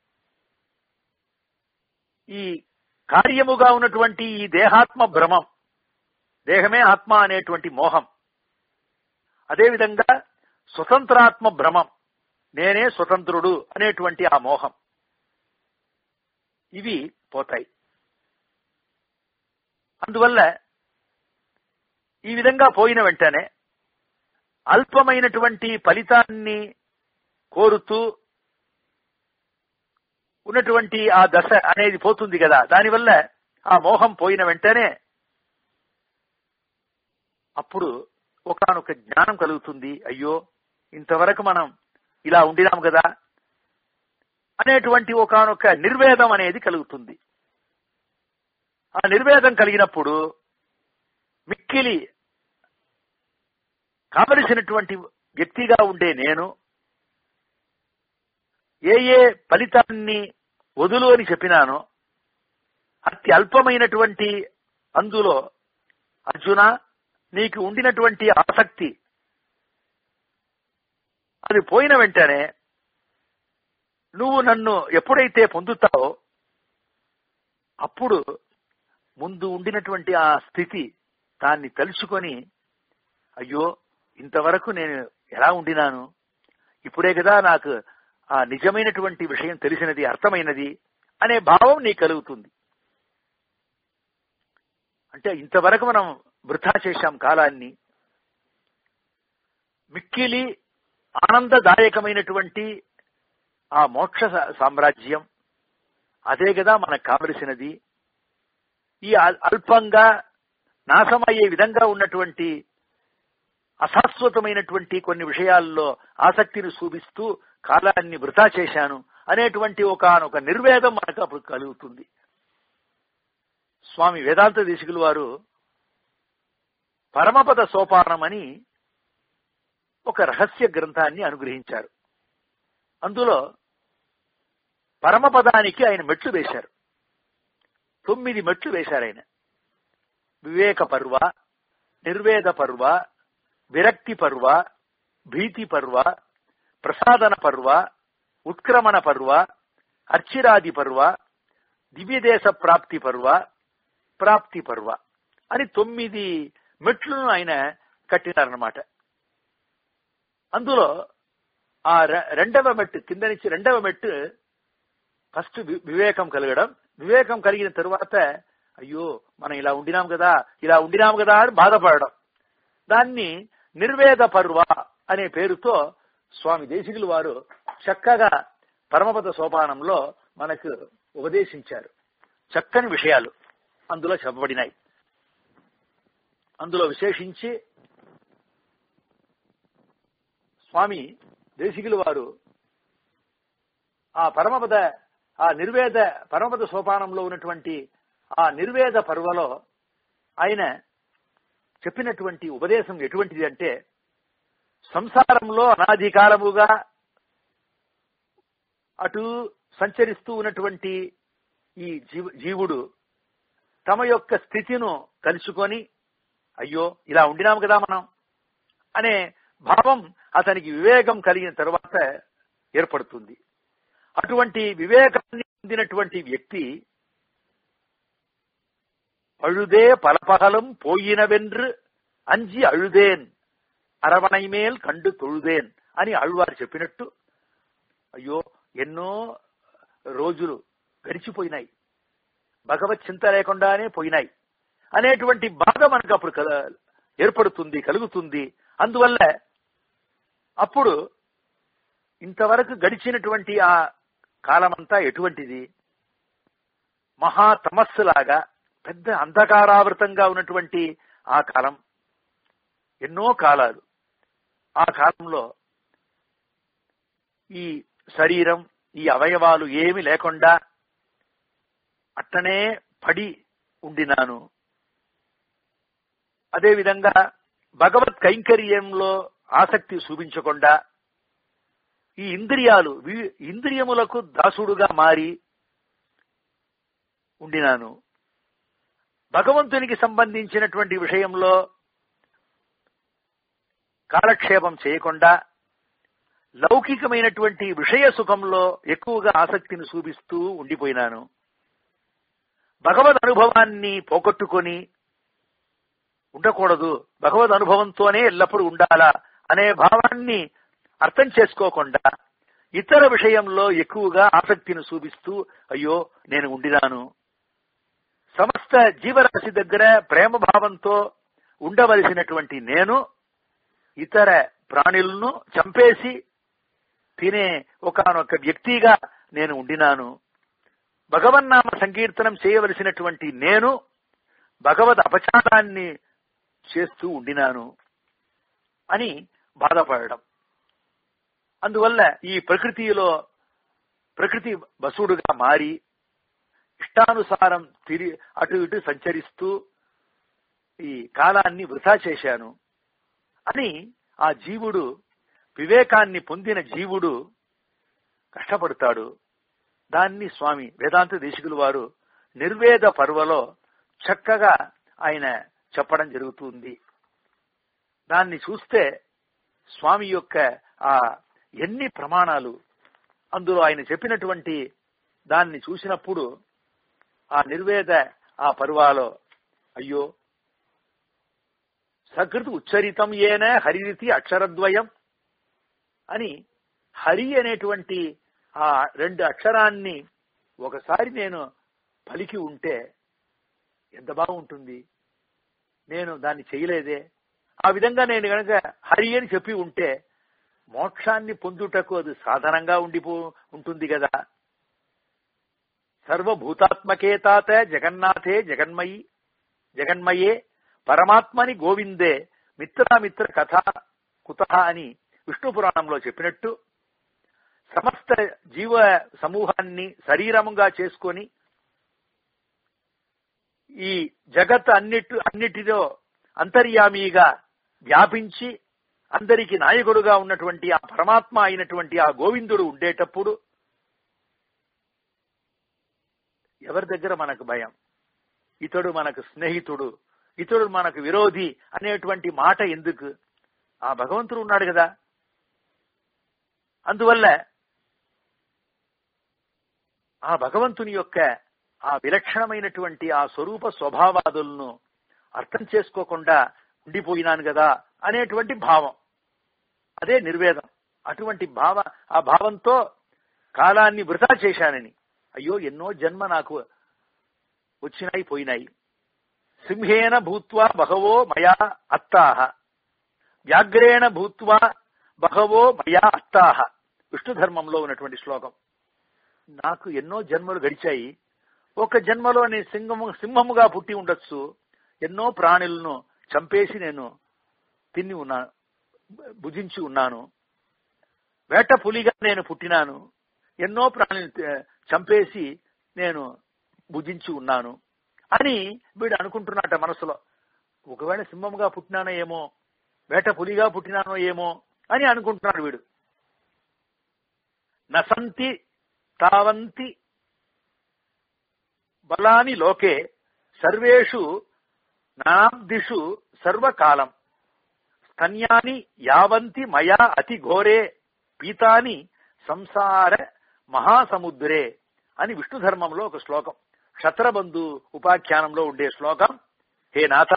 Speaker 1: ఈ కార్యముగా ఉన్నటువంటి ఈ దేహాత్మ భ్రమం దేహమే ఆత్మ అనేటువంటి మోహం అదేవిధంగా స్వతంత్రాత్మ భ్రమం నేనే స్వతంత్రుడు అనేటువంటి ఆ మోహం ఇవి పోతాయి అందువల్ల ఈ విధంగా పోయిన వెంటనే అల్పమైనటువంటి ఫలితాన్ని కోరుతూ ఉన్నటువంటి ఆ దశ అనేది పోతుంది కదా దానివల్ల ఆ మోహం పోయిన వెంటనే అప్పుడు ఒకనొక జ్ఞానం కలుగుతుంది అయ్యో ఇంతవరకు మనం ఇలా ఉండినాం కదా అనేటువంటి ఒకనొక నిర్వేదం అనేది కలుగుతుంది ఆ నిర్వేదం కలిగినప్పుడు మిక్కిలి కావలసినటువంటి వ్యక్తిగా ఉండే నేను ఏ ఏ ఫలితాన్ని వదులు అని చెప్పినానో అతి అల్పమైనటువంటి అందులో అర్జున నీకు ఉండినటువంటి ఆసక్తి అది పోయిన వెంటనే నువ్వు నన్ను ఎప్పుడైతే పొందుతావో అప్పుడు ముందు ఉండినటువంటి ఆ స్థితి దాన్ని తలుచుకొని అయ్యో ఇంతవరకు నేను ఎలా ఉండినాను ఇప్పుడే కదా నాకు ఆ నిజమైనటువంటి విషయం తెలిసినది అర్థమైనది అనే భావం నీకు కలుగుతుంది అంటే ఇంతవరకు మనం వృధా చేశాం కాలాన్ని మిక్కిలి ఆనందదాయకమైనటువంటి ఆ మోక్ష సా- సామ్రాజ్యం అదే కదా మనకు కావలసినది ఈ అల్- అల్పంగా నాశమయ్యే విధంగా ఉన్నటువంటి అశాశ్వతమైనటువంటి కొన్ని విషయాల్లో ఆసక్తిని చూపిస్తూ కాలాన్ని వృధా చేశాను అనేటువంటి ఒకనొక నిర్వేదం మనకు అప్పుడు కలుగుతుంది స్వామి వేదాంత దేశికులు వారు పరమపద సోపానమని ఒక రహస్య గ్రంథాన్ని అనుగ్రహించారు అందులో పరమపదానికి ఆయన మెట్లు వేశారు తొమ్మిది మెట్లు వేశారు ఆయన వివేక పర్వ నిర్వేద పర్వ విరక్తి పర్వ భీతి పర్వ ప్రసాదన పర్వ ఉత్క్రమణ పర్వ అర్చిరాది పర్వ దివ్యదేశ ప్రాప్తి పర్వ ప్రాప్తి పర్వ అని తొమ్మిది మెట్లను ఆయన కట్టినారన్నమాట అందులో ఆ రె- రెండవ మెట్టు కింద నుంచి రెండవ మెట్టు ఫస్ట్ వి- వివేకం కలగడం వివేకం కలిగిన తరువాత అయ్యో మనం ఇలా ఉండినాం కదా ఇలా ఉండినాం కదా అని బాధపడడం దాన్ని నిర్వేద పర్వ అనే పేరుతో స్వామి దేశికులు వారు చక్కగా పరమపద సోపానంలో మనకు ఉపదేశించారు చక్కని విషయాలు అందులో చెప్పబడినాయి అందులో విశేషించి స్వామి దేశికులు వారు ఆ పరమపద ఆ నిర్వేద పరమపద సోపానంలో ఉన్నటువంటి ఆ నిర్వేద పర్వలో ఆయన చెప్పినటువంటి ఉపదేశం ఎటువంటిది అంటే సంసారంలో అనాధికారముగా అటు సంచరిస్తూ ఉన్నటువంటి ఈ జీవ జీవుడు తమ యొక్క స్థితిను కలుసుకొని అయ్యో ఇలా ఉండినాం కదా మనం అనే భావం అతనికి వివేకం కలిగిన తరువాత ఏర్పడుతుంది అటువంటి వివేకాన్ని పొందినటువంటి వ్యక్తి அழுதே பலபகலும் போயினவென்று అంజి అழுదేన్ అరవణైమేల్ కండు తొழுదేన్ అని అழுవారు చెప్పినట్టు అయ్యో ఎన్నో రోజులు గడిచిపోయినాయి భగవత్ చింత లేకుండానే పోయినాయి అనేటువంటి బాధ మనకు అప్పుడు కల- ఏర్పడుతుంది కలుగుతుంది అందువల్ల అప్పుడు ఇంతవరకు గడిచినటువంటి ఆ కాలమంతా ఎటువంటిది మహా తమస్సులాగా పెద్ద అంధకారావృతంగా ఉన్నటువంటి ఆ కాలం ఎన్నో కాలాలు ఆ కాలంలో ఈ శరీరం ఈ అవయవాలు ఏమి లేకుండా అట్టనే పడి ఉండినాను అదేవిధంగా భగవత్ కైంకర్యంలో ఆసక్తి చూపించకుండా ఈ ఇంద్రియాలు వీ- ఇంద్రియములకు దాసుడుగా మారి ఉండినాను భగవంతునికి సంబంధించినటువంటి విషయంలో కాలక్షేపం చేయకుండా లౌకికమైనటువంటి విషయ సుఖంలో ఎక్కువగా ఆసక్తిని చూపిస్తూ ఉండిపోయినాను భగవద్ అనుభవాన్ని పోగొట్టుకొని ఉండకూడదు భగవద్ అనుభవంతోనే ఎల్లప్పుడూ ఉండాలా అనే భావాన్ని అర్థం చేసుకోకుండా ఇతర విషయంలో ఎక్కువగా ఆసక్తిని చూపిస్తూ అయ్యో నేను ఉండినాను సమస్త జీవరాశి దగ్గర ప్రేమ భావంతో ఉండవలసినటువంటి నేను ఇతర ప్రాణులను చంపేసి తినే ఒకనొక వ్యక్తిగా నేను ఉండినాను భగవన్నామ సంకీర్తనం చేయవలసినటువంటి నేను భగవద్ అపచారాన్ని చేస్తూ ఉండినాను అని బాధపడడం అందువల్ల ఈ ప్రకృతిలో ప్రకృతి బసుడుగా మారి ఇష్టానుసారం తిరి అటు ఇటు సంచరిస్తూ ఈ కాలాన్ని వృధా చేశాను అని ఆ జీవుడు వివేకాన్ని పొందిన జీవుడు కష్టపడతాడు దాన్ని స్వామి వేదాంత దేశికులు వారు నిర్వేద పర్వలో చక్కగా ఆయన చెప్పడం జరుగుతుంది దాన్ని చూస్తే స్వామి యొక్క ఆ ఎన్ని ప్రమాణాలు అందులో ఆయన చెప్పినటువంటి దాన్ని చూసినప్పుడు ఆ నిర్వేద ఆ పర్వాలో అయ్యో సకృత్ ఉచ్చరితం ఏన హరిరితి అక్షరద్వయం అని హరి అనేటువంటి ఆ రెండు అక్షరాన్ని ఒకసారి నేను పలికి ఉంటే ఎంత బాగుంటుంది నేను దాన్ని చేయలేదే ఆ విధంగా నేను గనక హరి అని చెప్పి ఉంటే మోక్షాన్ని పొందుటకు అది సాధనంగా ఉండిపో ఉంటుంది కదా సర్వభూతాత్మకే తాత జగన్నాథే జగన్మయి జగన్మయే పరమాత్మని గోవిందే మిత్రామిత్ర కథ కుత అని విష్ణు పురాణంలో చెప్పినట్టు సమస్త జీవ సమూహాన్ని శరీరముగా చేసుకొని ఈ జగత్ అన్నిటి అన్నిటిలో అంతర్యామిగా వ్యాపించి అందరికి నాయకుడుగా ఉన్నటువంటి ఆ పరమాత్మ అయినటువంటి ఆ గోవిందుడు ఉండేటప్పుడు ఎవరి దగ్గర మనకు భయం ఇతడు మనకు స్నేహితుడు ఇతడు మనకు విరోధి అనేటువంటి మాట ఎందుకు ఆ భగవంతుడు ఉన్నాడు కదా అందువల్ల ఆ భగవంతుని యొక్క ఆ విలక్షణమైనటువంటి ఆ స్వరూప స్వభావాదులను అర్థం చేసుకోకుండా ఉండిపోయినాను కదా అనేటువంటి భావం అదే నిర్వేదం అటువంటి భావ ఆ భావంతో కాలాన్ని వృధా చేశానని అయ్యో ఎన్నో జన్మ నాకు వచ్చినాయి పోయినాయి సింహేన భూత్వా బహవో మయా అత్తాహ వ్యాఘ్రేణ భూత్వా బహవో మయా అత్తాహ విష్ణు ధర్మంలో ఉన్నటువంటి శ్లోకం నాకు ఎన్నో జన్మలు గడిచాయి ఒక జన్మలో నేను సింహము సింహముగా పుట్టి ఉండొచ్చు ఎన్నో ప్రాణులను చంపేసి నేను తిని ఉన్నా భుజించి ఉన్నాను వేట పులిగా నేను పుట్టినాను ఎన్నో ప్రాణులను త- చంపేసి నేను భుజించి ఉన్నాను అని వీడు అనుకుంటున్నట్ట మనసులో ఒకవేళ సింహముగా పుట్టినానో ఏమో వేట పులిగా పుట్టినానో ఏమో అని అనుకుంటున్నాడు వీడు నసంతి తావంతి బలాని లోకే సర్వేషు నానాబ్దిషు సర్వకాలం స్తన్యాని యావంతి మయా అతి ఘోరే పీతాని సంసార మహాసముద్రే అని విష్ణు ధర్మంలో ఒక శ్లోకం క్షత్రబంధు ఉపాఖ్యానంలో ఉండే శ్లోకం హే నాథ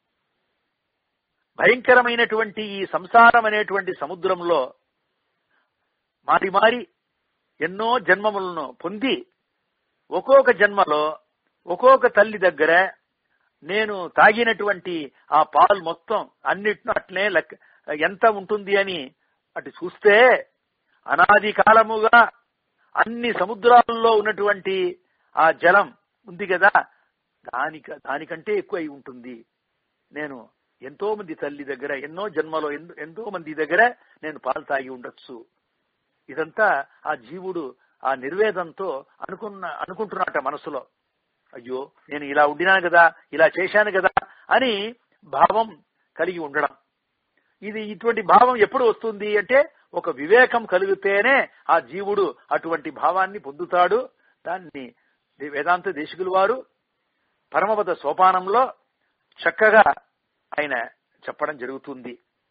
Speaker 1: భయంకరమైనటువంటి ఈ సంసారం అనేటువంటి సముద్రంలో మారి మారి ఎన్నో జన్మములను పొంది ఒక్కొక్క జన్మలో ఒక్కొక్క తల్లి దగ్గర నేను తాగినటువంటి ఆ పాలు మొత్తం అన్నిటిని అట్లే లెక్క ఎంత ఉంటుంది అని అటు చూస్తే అనాది కాలముగా అన్ని సముద్రాలలో ఉన్నటువంటి ఆ జలం ఉంది కదా దానిక దానికంటే ఎక్కువ అయి ఉంటుంది నేను ఎంతో మంది తల్లి దగ్గర ఎన్నో జన్మలో ఎన్- ఎంతో మంది దగ్గర నేను పాలు తాగి ఉండొచ్చు ఇదంతా ఆ జీవుడు ఆ నిర్వేదంతో అనుకున్న అనుకుంటున్నట మనసులో అయ్యో నేను ఇలా ఉండినాను కదా ఇలా చేశాను కదా అని భావం కలిగి ఉండడం ఇది ఇటువంటి భావం ఎప్పుడు వస్తుంది అంటే ఒక వివేకం కలిగితేనే ఆ జీవుడు అటువంటి భావాన్ని పొందుతాడు దాన్ని వేదాంత దేశికులు వారు పరమపద సోపానంలో చక్కగా ఆయన చెప్పడం జరుగుతుంది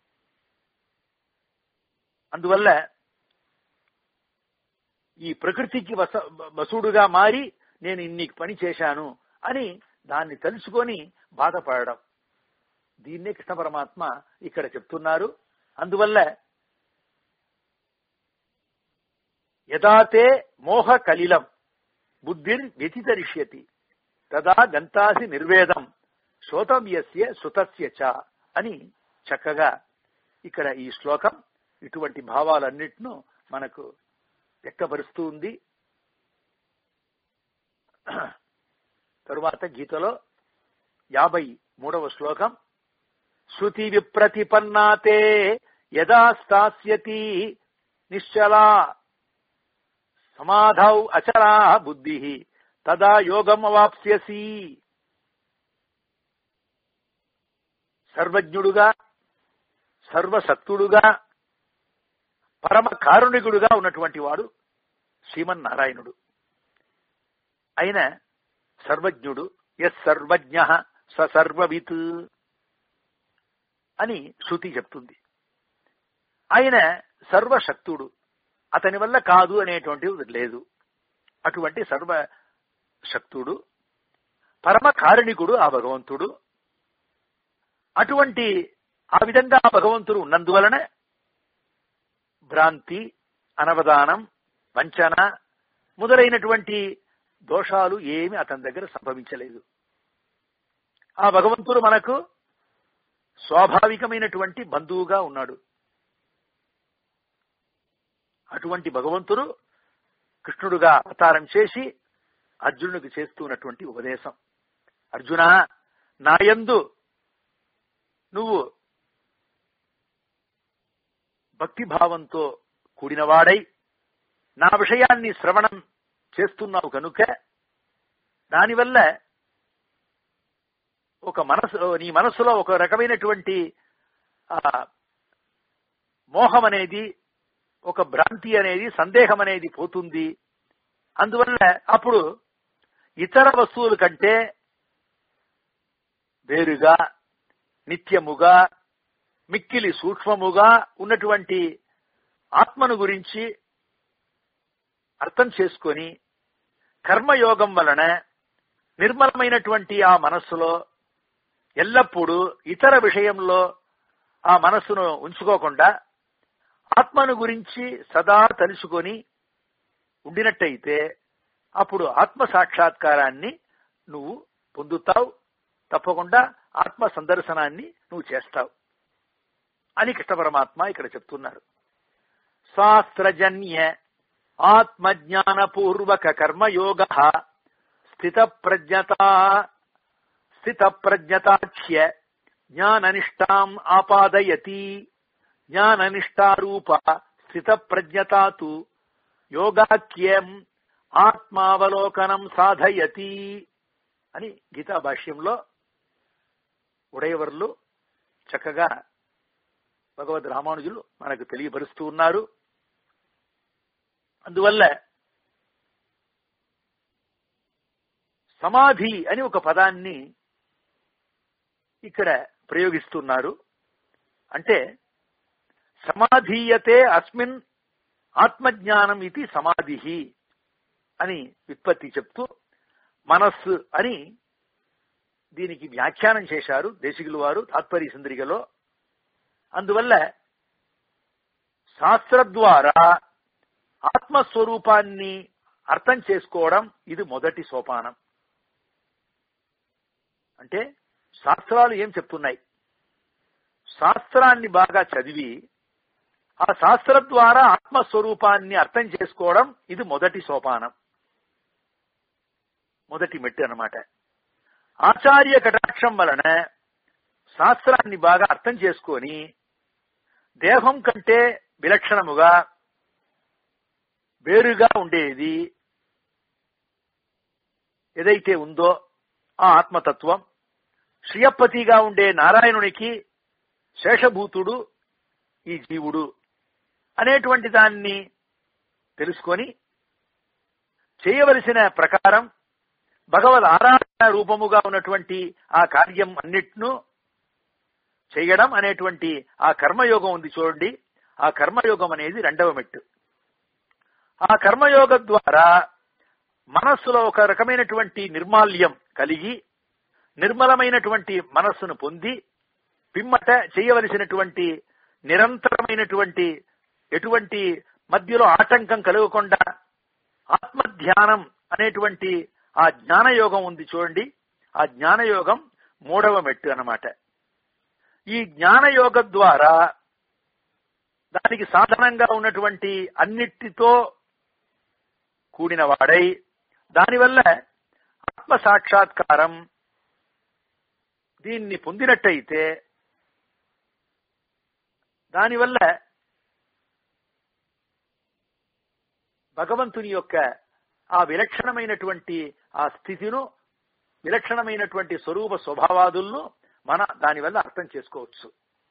Speaker 1: అందువల్ల ఈ ప్రకృతికి వస వసుడుగా మారి నేను ఇన్ని పని చేశాను అని దాన్ని తెలుసుకొని బాధపడడం దీన్నే కృష్ణ పరమాత్మ ఇక్కడ చెప్తున్నారు అందువల్ల యదాతే మోహ కలిలం బుద్ధిర్ వ్యతితరిష్యతి తదా గంతాసి నిర్వేదం శ్రోతవ్యస్య సుతస్య చ అని చక్కగా ఇక్కడ ఈ శ్లోకం ఇటువంటి భావాలన్నిటిను మనకు వ్యక్తపరుస్తూ ఉంది తరువాత గీతలో యాభై మూడవ శ్లోకం శృతి విప్రతిపన్నాతే యదా స్థాస్యతి నిశ్చలా సమాధౌ అచలా బుద్ధి తదా యోగం అవాప్స్యసి సర్వజ్ఞుడుగా సర్వసత్తుడుగా పరమ కారుణికుడుగా ఉన్నటువంటి వాడు శ్రీమన్నారాయణుడు ఆయన సర్వజ్ఞుడు ఎస్ సర్వజ్ఞ స సర్వవిత్ అని శృతి చెప్తుంది ఆయన సర్వశక్తుడు అతని వల్ల కాదు అనేటువంటిది లేదు అటువంటి సర్వశక్తుడు పరమ కారుణికుడు ఆ భగవంతుడు అటువంటి ఆ విధంగా ఆ భగవంతుడు ఉన్నందువలన భ్రాంతి అనవదానం వంచన మొదలైనటువంటి దోషాలు ఏమి అతని దగ్గర సంభవించలేదు ఆ భగవంతుడు మనకు స్వాభావికమైనటువంటి బంధువుగా ఉన్నాడు అటువంటి భగవంతుడు కృష్ణుడుగా అవతారం చేసి అర్జునుడికి చేస్తున్నటువంటి ఉపదేశం అర్జున నాయందు నువ్వు భక్తిభావంతో కూడినవాడై నా విషయాన్ని శ్రవణం చేస్తున్నావు కనుక దానివల్ల ఒక మనసు నీ మనసులో ఒక రకమైనటువంటి ఆ మోహం అనేది ఒక భ్రాంతి అనేది సందేహం అనేది పోతుంది అందువల్ల అప్పుడు ఇతర వస్తువుల కంటే వేరుగా నిత్యముగా మిక్కిలి సూక్ష్మముగా ఉన్నటువంటి ఆత్మను గురించి అర్థం చేసుకొని కర్మయోగం వలన నిర్మలమైనటువంటి ఆ మనస్సులో ఎల్లప్పుడూ ఇతర విషయంలో ఆ మనస్సును ఉంచుకోకుండా ఆత్మను గురించి సదా తలుచుకొని ఉండినట్టయితే అప్పుడు ఆత్మ సాక్షాత్కారాన్ని నువ్వు పొందుతావు తప్పకుండా ఆత్మ సందర్శనాన్ని నువ్వు చేస్తావు అని కృష్ణ పరమాత్మ ఇక్కడ చెప్తున్నారు శాస్త్రజన్య ఆత్మజ్ఞానపూర్వక కర్మయోగ స్థిత ప్రజ్ఞత స్థిత ప్రజ్ఞతాఖ్య జ్ఞాననిష్టాం ఆపాదయతి జ్ఞాననిష్టారూప స్థిత ప్రజ్ఞతాతు యోగాఖ్యం ఆత్మావలోకనం సాధయతి అని గీతా భాష్యంలో ఉడయవర్లు చక్కగా భగవద్ రామానుజులు మనకు తెలియపరుస్తూ ఉన్నారు అందువల్ల సమాధి అని ఒక పదాన్ని ఇక్కడ ప్రయోగిస్తున్నారు అంటే సమాధీయతే అస్మిన్ ఆత్మజ్ఞానం ఇది సమాధి అని విత్పత్తి చెప్తూ మనస్సు అని దీనికి వ్యాఖ్యానం చేశారు దేశికులు వారు తాత్పర్య సంద్రికలో అందువల్ల శాస్త్ర ద్వారా ఆత్మస్వరూపాన్ని అర్థం చేసుకోవడం ఇది మొదటి సోపానం అంటే శాస్త్రాలు ఏం చెప్తున్నాయి శాస్త్రాన్ని బాగా చదివి ఆ శాస్త్రం ద్వారా ఆత్మస్వరూపాన్ని అర్థం చేసుకోవడం ఇది మొదటి సోపానం మొదటి మెట్టు అన్నమాట ఆచార్య కటాక్షం వలన శాస్త్రాన్ని బాగా అర్థం చేసుకొని దేహం కంటే విలక్షణముగా వేరుగా ఉండేది ఏదైతే ఉందో ఆ ఆత్మతత్వం శ్రియపతిగా ఉండే నారాయణునికి శేషభూతుడు ఈ జీవుడు అనేటువంటి దాన్ని తెలుసుకొని చేయవలసిన ప్రకారం భగవద్ ఆరాధన రూపముగా ఉన్నటువంటి ఆ కార్యం అన్నిట్ను చేయడం అనేటువంటి ఆ కర్మయోగం ఉంది చూడండి ఆ కర్మయోగం అనేది రెండవ మెట్టు ఆ కర్మయోగ ద్వారా మనస్సులో ఒక రకమైనటువంటి నిర్మాల్యం కలిగి నిర్మలమైనటువంటి మనస్సును పొంది పిమ్మట చేయవలసినటువంటి నిరంతరమైనటువంటి ఎటువంటి మధ్యలో ఆటంకం కలగకుండా ఆత్మధ్యానం అనేటువంటి ఆ జ్ఞానయోగం ఉంది చూడండి ఆ జ్ఞానయోగం మూడవ మెట్టు అన్నమాట ఈ జ్ఞానయోగ ద్వారా దానికి సాధనంగా ఉన్నటువంటి అన్నిటితో కూడిన వాడై దానివల్ల ఆత్మ సాక్షాత్కారం దీన్ని పొందినట్టయితే దానివల్ల భగవంతుని యొక్క ఆ విలక్షణమైనటువంటి ఆ స్థితిను విలక్షణమైనటువంటి స్వరూప స్వభావాదులను మన దానివల్ల అర్థం చేసుకోవచ్చు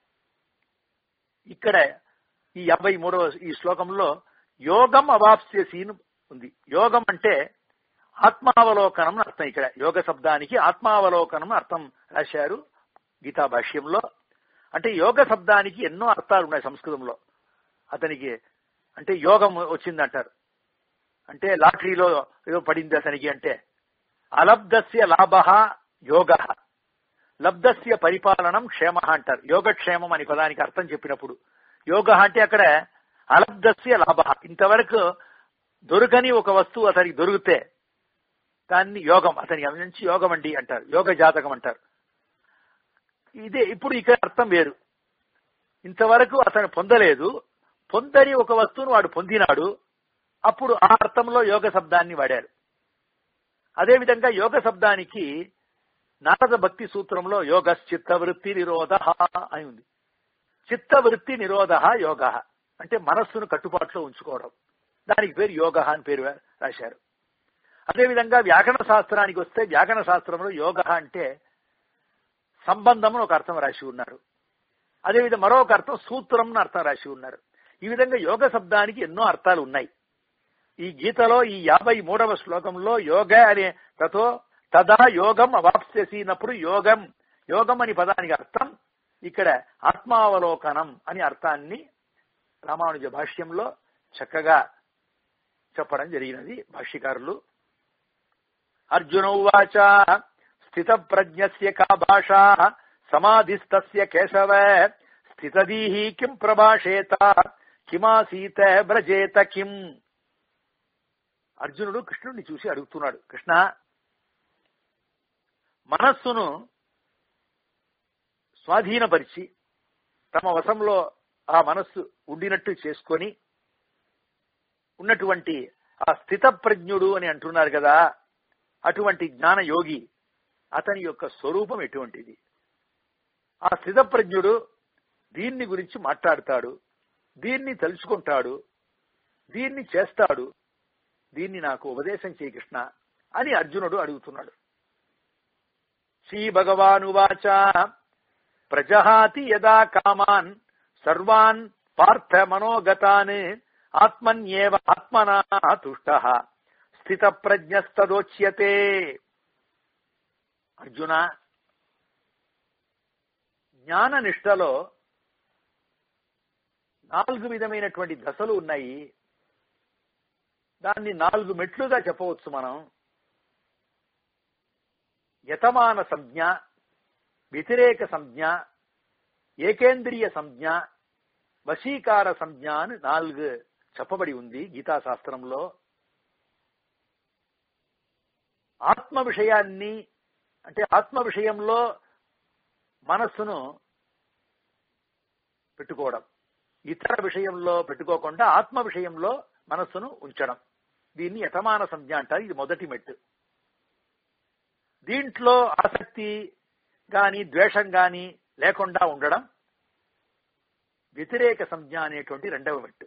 Speaker 1: ఇక్కడ ఈ యాభై మూడవ ఈ శ్లోకంలో యోగం అవాప్స్యసీను ఉంది యోగం అంటే ఆత్మావలోకనం అని అర్థం ఇక్కడ యోగ శబ్దానికి ఆత్మావలోకనం అని అర్థం రాశారు గీతా భాష్యంలో అంటే యోగ శబ్దానికి ఎన్నో అర్థాలు ఉన్నాయి సంస్కృతంలో అతనికి అంటే యోగం వచ్చిందంటారు అంటే లాటరీలో ఏదో పడింది అతనికి అంటే అలబ్ధస్య లాభ యోగ లబ్ధస్య పరిపాలనం క్షేమ అంటారు యోగక్షేమం అని పదానికి అర్థం చెప్పినప్పుడు యోగ అంటే అక్కడ అలబ్ధస్య లాభ ఇంతవరకు దొరకని ఒక వస్తువు అతనికి దొరికితే దాన్ని యోగం అతనికి నుంచి యోగం అండి అంటారు యోగ జాతకం అంటారు ఇదే ఇప్పుడు ఇక్కడ అర్థం వేరు ఇంతవరకు అతను పొందలేదు పొందని ఒక వస్తువును వాడు పొందినాడు అప్పుడు ఆ అర్థంలో యోగ శబ్దాన్ని వాడారు అదేవిధంగా యోగ శబ్దానికి నారద భక్తి సూత్రంలో యోగ చిత్తవృత్తి నిరోధ అని ఉంది చిత్తవృత్తి నిరోధ యోగ అంటే మనస్సును కట్టుబాటులో ఉంచుకోవడం దానికి పేరు యోగ అని పేరు రాశారు అదేవిధంగా వ్యాకరణ శాస్త్రానికి వస్తే వ్యాకరణ శాస్త్రంలో యోగ అంటే సంబంధం ఒక అర్థం రాసి ఉన్నారు అదేవిధంగా మరొక అర్థం సూత్రం అర్థం రాసి ఉన్నారు ఈ విధంగా యోగ శబ్దానికి ఎన్నో అర్థాలు ఉన్నాయి ఈ గీతలో ఈ యాభై మూడవ శ్లోకంలో యోగ అనే తతో తదా యోగం అవాప్స్యసినప్పుడు యోగం యోగం అని పదానికి అర్థం ఇక్కడ ఆత్మావలోకనం అని అర్థాన్ని రామానుజ భాష్యంలో చక్కగా చెప్పడం జరిగినది భాష్యకారులు అర్జున ఉవాచ స్థిత ప్రజ్ఞస్య కా భాషా సమాధిస్తస్య కేశవ స్థితదీహి కిం ప్రభాషేత కిమాసీత బ్రజేత కిం అర్జునుడు కృష్ణుడిని చూసి అడుగుతున్నాడు కృష్ణ మనస్సును స్వాధీనపరిచి తమ వశంలో ఆ మనస్సు ఉండినట్టు చేసుకొని ఉన్నటువంటి ఆ స్థిత ప్రజ్ఞుడు అని అంటున్నారు కదా అటువంటి జ్ఞాన యోగి అతని యొక్క స్వరూపం ఎటువంటిది ఆ స్థిత ప్రజ్ఞుడు దీన్ని గురించి మాట్లాడతాడు దీన్ని తెలుసుకుంటాడు దీన్ని చేస్తాడు దీన్ని నాకు ఉపదేశం చేయి కృష్ణ అని అర్జునుడు అడుగుతున్నాడు శ్రీ భగవానువాచ ప్రజహాతి యదా కామాన్ సర్వాన్ పార్థ మనోగతాన్ ఆత్మన్యేవ ఆత్మనా తుష్ట స్థిత ప్రజ్ఞస్తదోచ్యతే అర్జున జ్ఞాన నిష్టలో నాలుగు విధమైనటువంటి దశలు ఉన్నాయి దాన్ని నాలుగు మెట్లుగా చెప్పవచ్చు మనం యతమాన సంజ్ఞ వ్యతిరేక సంజ్ఞ ఏకేంద్రియ సంజ్ఞ వశీకార సంజ్ఞ అని నాలుగు చెప్పబడి ఉంది గీతా శాస్త్రంలో ఆత్మ విషయాన్ని అంటే ఆత్మ విషయంలో మనస్సును పెట్టుకోవడం ఇతర విషయంలో పెట్టుకోకుండా ఆత్మ విషయంలో మనస్సును ఉంచడం దీన్ని యతమాన సంజ్ఞ అంటారు ఇది మొదటి మెట్టు దీంట్లో ఆసక్తి గాని ద్వేషం గాని లేకుండా ఉండడం వ్యతిరేక సంజ్ఞ అనేటువంటి రెండవ మెట్టు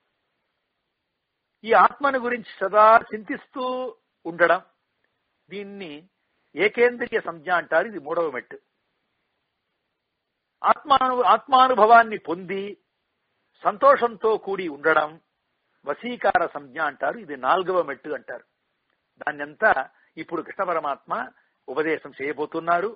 Speaker 1: ఈ ఆత్మను గురించి సదా చింతిస్తూ ఉండడం దీన్ని ఏకేంద్రియ సంజ్ఞ అంటారు ఇది మూడవ మెట్టు ఆత్మాను ఆత్మానుభవాన్ని పొంది సంతోషంతో కూడి ఉండడం వశీకార సంజ్ఞ అంటారు ఇది నాలుగవ మెట్టు అంటారు దాన్నంతా ఇప్పుడు కృష్ణ పరమాత్మ ఉపదేశం చేయబోతున్నారు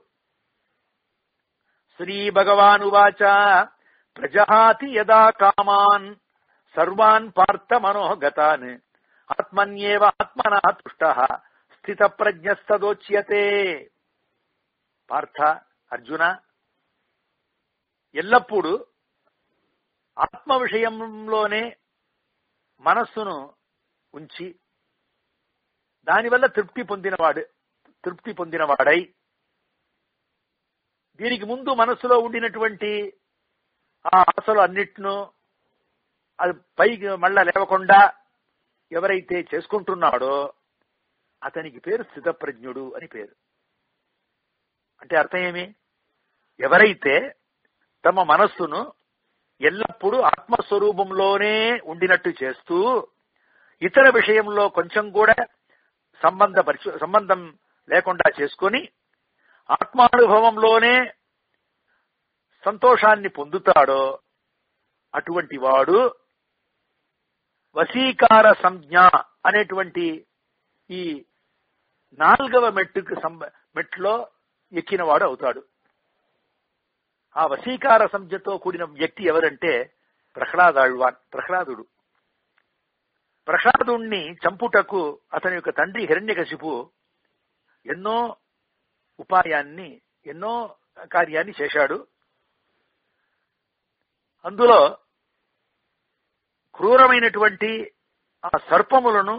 Speaker 1: శ్రీ భగవానువాచ ప్రజహాతి యదా కామాన్ సర్వాన్ పార్థ మనోగతాన్ ఆత్మన్యేవ ఆత్మనా తుష్ట స్థిత ప్రజ్ఞస్తదోచ్యతే పార్థ అర్జున ఎల్లప్పుడూ ఆత్మ విషయంలోనే మనస్సును ఉంచి దానివల్ల తృప్తి పొందినవాడు తృప్తి పొందినవాడై దీనికి ముందు మనస్సులో ఉండినటువంటి ఆ ఆశలు అన్నిట్ను అది పైకి మళ్ళా లేవకుండా ఎవరైతే చేసుకుంటున్నాడో అతనికి పేరు స్థితప్రజ్ఞుడు అని పేరు అంటే అర్థం ఏమి ఎవరైతే తమ మనస్సును ఎల్లప్పుడూ ఆత్మస్వరూపంలోనే ఉండినట్టు చేస్తూ ఇతర విషయంలో కొంచెం కూడా సంబంధ పరిచ సంబంధం లేకుండా చేసుకొని ఆత్మానుభవంలోనే సంతోషాన్ని పొందుతాడో అటువంటి వాడు వశీకార సంజ్ఞ అనేటువంటి ఈ నాలుగవ మెట్టుకు సంబ మెట్లో ఎక్కినవాడు అవుతాడు ఆ వశీకార సంజ్ఞతో కూడిన వ్యక్తి ఎవరంటే ప్రహ్లాదాళ్వాన్ ప్రహ్లాదుడు ప్రహ్లాదుణ్ణి చంపుటకు అతని యొక్క తండ్రి హిరణ్యకశిపు ఎన్నో ఉపాయాన్ని ఎన్నో కార్యాన్ని చేశాడు అందులో క్రూరమైనటువంటి ఆ సర్పములను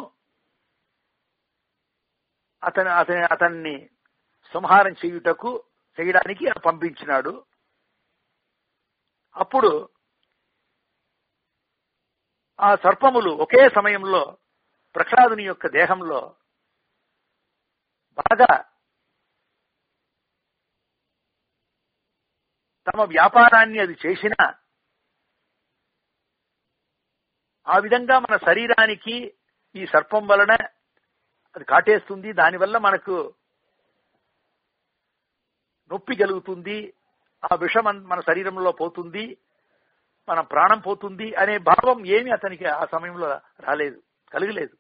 Speaker 1: అతని అతని అతన్ని సంహారం చేయుటకు చేయడానికి పంపించినాడు అప్పుడు ఆ సర్పములు ఒకే సమయంలో ప్రహ్లాదుని యొక్క దేహంలో బాగా తమ వ్యాపారాన్ని అది చేసిన ఆ విధంగా మన శరీరానికి ఈ సర్పం వలన అది కాటేస్తుంది దానివల్ల మనకు నొప్పి కలుగుతుంది ఆ విషం మన శరీరంలో పోతుంది మన ప్రాణం పోతుంది అనే భావం ఏమి అతనికి ఆ సమయంలో రాలేదు కలగలేదు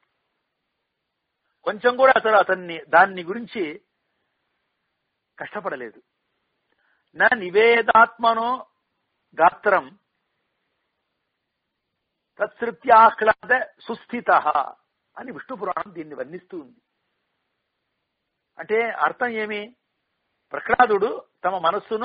Speaker 1: కొంచెం కూడా అతడు అతన్ని దాన్ని గురించి కష్టపడలేదు నా నివేదాత్మనో గాత్రం తత్సృత్యాహ్లాద సుస్థిత అని విష్ణు పురాణం దీన్ని వర్ణిస్తూ ఉంది అంటే అర్థం ఏమి ప్రహ్లాదుడు తమ మనస్సును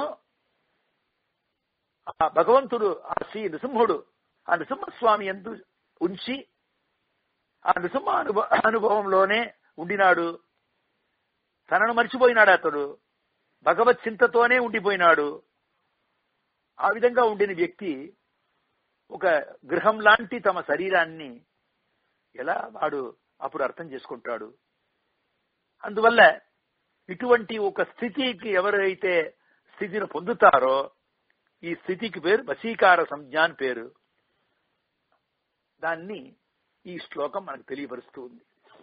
Speaker 1: ఆ భగవంతుడు ఆ శ్రీ నృసింహుడు ఆ నృసింహస్వామి ఎందు ఉంచి ఆ నృసింహ అనుభవ అనుభవంలోనే ఉండినాడు తనను మర్చిపోయినాడు అతడు భగవత్ చింతతోనే ఉండిపోయినాడు ఆ విధంగా ఉండిన వ్యక్తి ఒక గృహం లాంటి తమ శరీరాన్ని ఎలా వాడు అప్పుడు అర్థం చేసుకుంటాడు అందువల్ల ఇటువంటి ఒక స్థితికి ఎవరైతే స్థితిని పొందుతారో ఈ స్థితికి పేరు వశీకార సంజ్ఞాన్ పేరు దాన్ని ఈ శ్లోకం మనకు తెలియపరుస్తూ ఉంది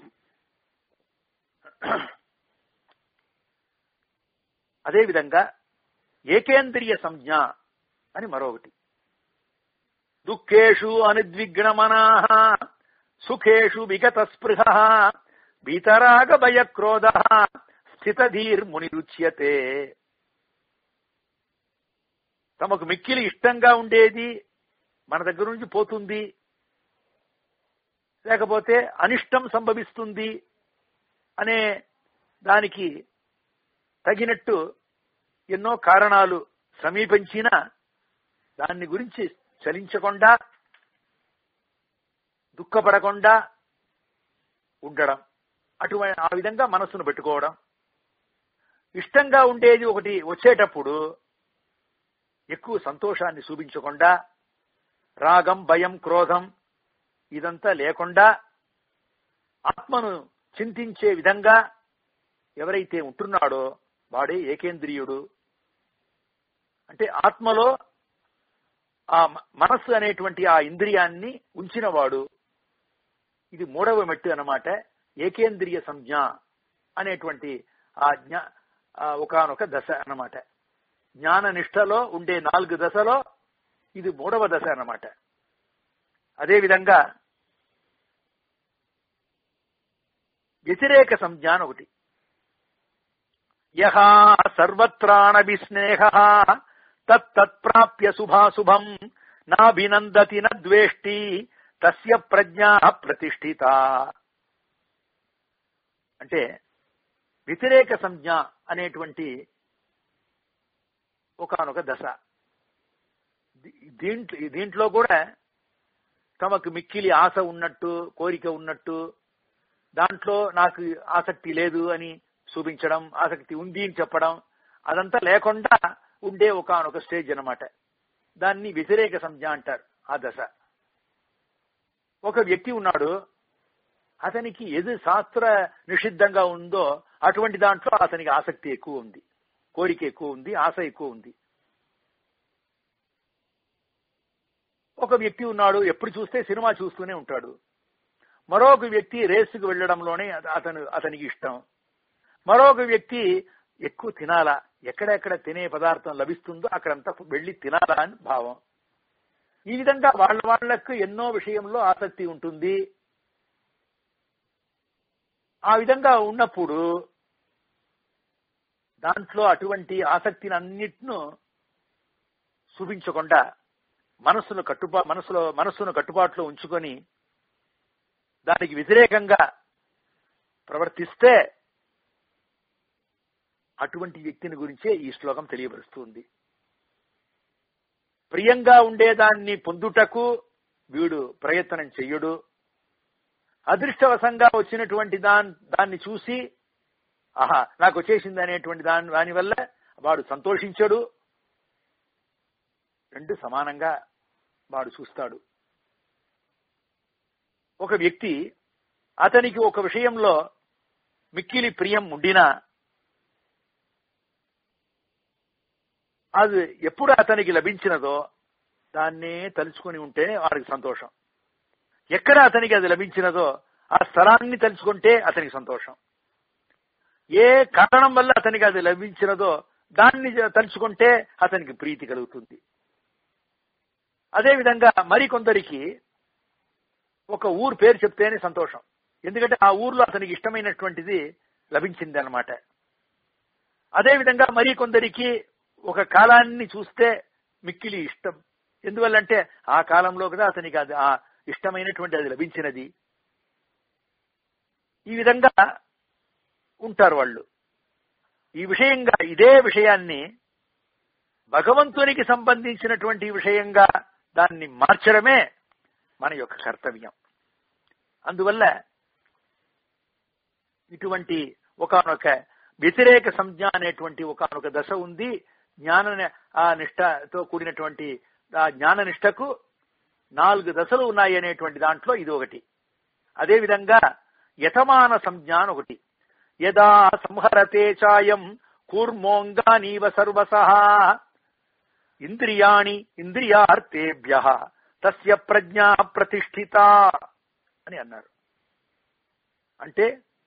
Speaker 1: అదేవిధంగా ఏకేంద్రియ సంజ్ఞ అని మరొకటి దుఃఖేషు అనుద్విగ్నమనా సుఖేషు విగత స్పృహ భీతరాగ భయ క్రోధ స్థితధీర్మునిరుచ్యతే తమకు మిక్కిలి ఇష్టంగా ఉండేది మన దగ్గర నుంచి పోతుంది లేకపోతే అనిష్టం సంభవిస్తుంది అనే దానికి తగినట్టు ఎన్నో కారణాలు సమీపించిన దాన్ని గురించి చలించకుండా దుఃఖపడకుండా ఉండడం అటువంటి ఆ విధంగా మనస్సును పెట్టుకోవడం ఇష్టంగా ఉండేది ఒకటి వచ్చేటప్పుడు ఎక్కువ సంతోషాన్ని చూపించకుండా రాగం భయం క్రోధం ఇదంతా లేకుండా ఆత్మను చింతించే విధంగా ఎవరైతే ఉంటున్నాడో వాడే ఏకేంద్రియుడు అంటే ఆత్మలో ఆ మనస్సు అనేటువంటి ఆ ఇంద్రియాన్ని ఉంచినవాడు ఇది మూడవ మెట్టు అన్నమాట ఏకేంద్రియ సంజ్ఞ అనేటువంటి ఆ జ్ఞా ఒకనొక దశ అన్నమాట జ్ఞాన నిష్టలో ఉండే నాలుగు దశలో ఇది మూడవ దశ అన్నమాట అదేవిధంగా వ్యతిరేక సంజ్ఞాన ఒకటి యహ సర్వత్రాణ విస్నేహ తత్తత్ప్రాప్య శుభాశుభం నాభినందతి నద్వేష్టి తస్య ప్రజ్ఞా ప్రతిష్ఠిత అంటే వ్యతిరేక సంజ్ఞ అనేటువంటి ఒకనొక దశ దీంట్లో దీంట్లో కూడా తమకు మిక్కిలి ఆశ ఉన్నట్టు కోరిక ఉన్నట్టు దాంట్లో నాకు ఆసక్తి లేదు అని చూపించడం ఆసక్తి ఉంది అని చెప్పడం అదంతా లేకుండా ఉండే ఒకనొక స్టేజ్ అన్నమాట దాన్ని వ్యతిరేక సంజ్ఞ అంటారు ఆ దశ ఒక వ్యక్తి ఉన్నాడు అతనికి ఏది శాస్త్ర నిషిద్ధంగా ఉందో అటువంటి దాంట్లో అతనికి ఆసక్తి ఎక్కువ ఉంది కోరిక ఎక్కువ ఉంది ఆశ ఎక్కువ ఉంది ఒక వ్యక్తి ఉన్నాడు ఎప్పుడు చూస్తే సినిమా చూస్తూనే ఉంటాడు మరొక వ్యక్తి రేసుకు వెళ్ళడంలోనే అతను అతనికి ఇష్టం మరొక వ్యక్తి ఎక్కువ తినాలా ఎక్కడెక్కడ తినే పదార్థం లభిస్తుందో అక్కడంతా వెళ్లి తినాలా అని భావం ఈ విధంగా వాళ్ళ వాళ్లకు ఎన్నో విషయంలో ఆసక్తి ఉంటుంది ఆ విధంగా ఉన్నప్పుడు దాంట్లో అటువంటి ఆసక్తిని అన్నిటిను చూపించకుండా మనస్సును కట్టుబా మనసులో మనస్సును కట్టుబాటులో ఉంచుకొని దానికి వ్యతిరేకంగా ప్రవర్తిస్తే అటువంటి వ్యక్తిని గురించే ఈ శ్లోకం తెలియపరుస్తుంది ప్రియంగా ఉండేదాన్ని పొందుటకు వీడు ప్రయత్నం చెయ్యడు అదృష్టవశంగా వచ్చినటువంటి దాన్ దాన్ని చూసి ఆహా నాకు వచ్చేసింది అనేటువంటి దాని దానివల్ల వాడు సంతోషించడు రెండు సమానంగా వాడు చూస్తాడు ఒక వ్యక్తి అతనికి ఒక విషయంలో మిక్కిలి ప్రియం ఉండినా అది ఎప్పుడు అతనికి లభించినదో దాన్నే తలుచుకొని ఉంటే వాడికి సంతోషం ఎక్కడ అతనికి అది లభించినదో ఆ స్థలాన్ని తలుచుకుంటే అతనికి సంతోషం ఏ కారణం వల్ల అతనికి అది లభించినదో దాన్ని తలుచుకుంటే అతనికి ప్రీతి కలుగుతుంది అదేవిధంగా మరికొందరికి ఒక ఊరు పేరు చెప్తేనే సంతోషం ఎందుకంటే ఆ ఊర్లో అతనికి ఇష్టమైనటువంటిది లభించింది అనమాట అదేవిధంగా మరి కొందరికి ఒక కాలాన్ని చూస్తే మిక్కిలి ఇష్టం ఎందువల్లంటే ఆ కాలంలో కదా అతనికి అది ఆ ఇష్టమైనటువంటి అది లభించినది ఈ విధంగా ఉంటారు వాళ్ళు ఈ విషయంగా ఇదే విషయాన్ని భగవంతునికి సంబంధించినటువంటి విషయంగా దాన్ని మార్చడమే మన యొక్క కర్తవ్యం అందువల్ల ఇటువంటి ఒకనొక వ్యతిరేక సంజ్ఞ అనేటువంటి ఒకనొక దశ ఉంది జ్ఞాన ఆ నిష్టతో కూడినటువంటి ఆ జ్ఞాన నిష్టకు నాలుగు దశలు ఉన్నాయి అనేటువంటి దాంట్లో ఇది ఒకటి అదేవిధంగా యతమాన సంజ్ఞ అని ఒకటి యదా సంహరతే చాయం కూర్మోంగానీవ సర్వస ఇంద్రియాణి ఇంద్రియార్థేభ్య తస్య ప్రజ్ఞా ప్రతిష్ఠిత అని అన్నారు అంటే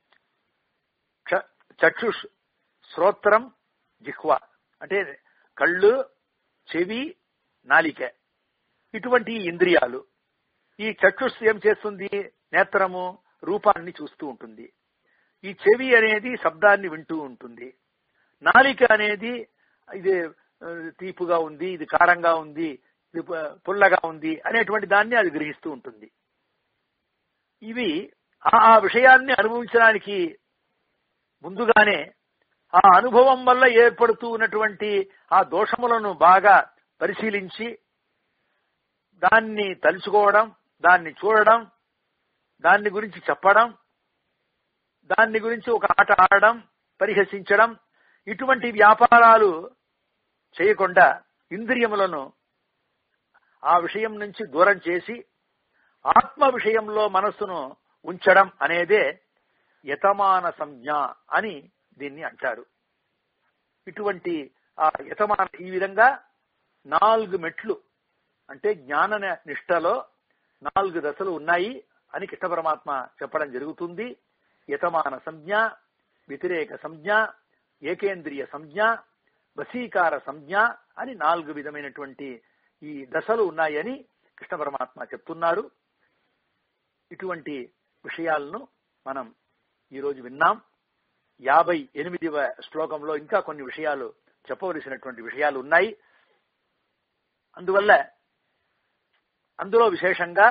Speaker 1: చక్షుష్ శ్రోత్రం జిహ్వ అంటే కళ్ళు చెవి నాలిక ఇటువంటి ఇంద్రియాలు ఈ చక్షుష్ ఏం చేస్తుంది నేత్రము రూపాన్ని చూస్తూ ఉంటుంది ఈ చెవి అనేది శబ్దాన్ని వింటూ ఉంటుంది నాలిక అనేది ఇది తీపుగా ఉంది ఇది కారంగా ఉంది ఇది పుల్లగా ఉంది అనేటువంటి దాన్ని అది గ్రహిస్తూ ఉంటుంది ఇవి ఆ విషయాన్ని అనుభవించడానికి ముందుగానే ఆ అనుభవం వల్ల ఏర్పడుతూ ఉన్నటువంటి ఆ దోషములను బాగా పరిశీలించి దాన్ని తలుచుకోవడం దాన్ని చూడడం దాన్ని గురించి చెప్పడం దాన్ని గురించి ఒక ఆట ఆడడం పరిహసించడం ఇటువంటి వ్యాపారాలు చేయకుండా ఇంద్రియములను ఆ విషయం నుంచి దూరం చేసి ఆత్మ విషయంలో మనస్సును ఉంచడం అనేదే యతమాన సంజ్ఞ అని దీన్ని అంటారు ఇటువంటి ఆ యతమాన ఈ విధంగా నాలుగు మెట్లు అంటే జ్ఞాన నిష్టలో నాలుగు దశలు ఉన్నాయి అని కృష్ణ పరమాత్మ చెప్పడం జరుగుతుంది యతమాన సంజ్ఞ వ్యతిరేక సంజ్ఞ ఏకేంద్రియ సంజ్ఞ వశీకార సంజ్ఞ అని నాలుగు విధమైనటువంటి ఈ దశలు ఉన్నాయని కృష్ణ పరమాత్మ చెప్తున్నారు ఇటువంటి విషయాలను మనం ఈరోజు విన్నాం యాభై ఎనిమిదవ శ్లోకంలో ఇంకా కొన్ని విషయాలు చెప్పవలసినటువంటి విషయాలు ఉన్నాయి అందువల్ల అందులో విశేషంగా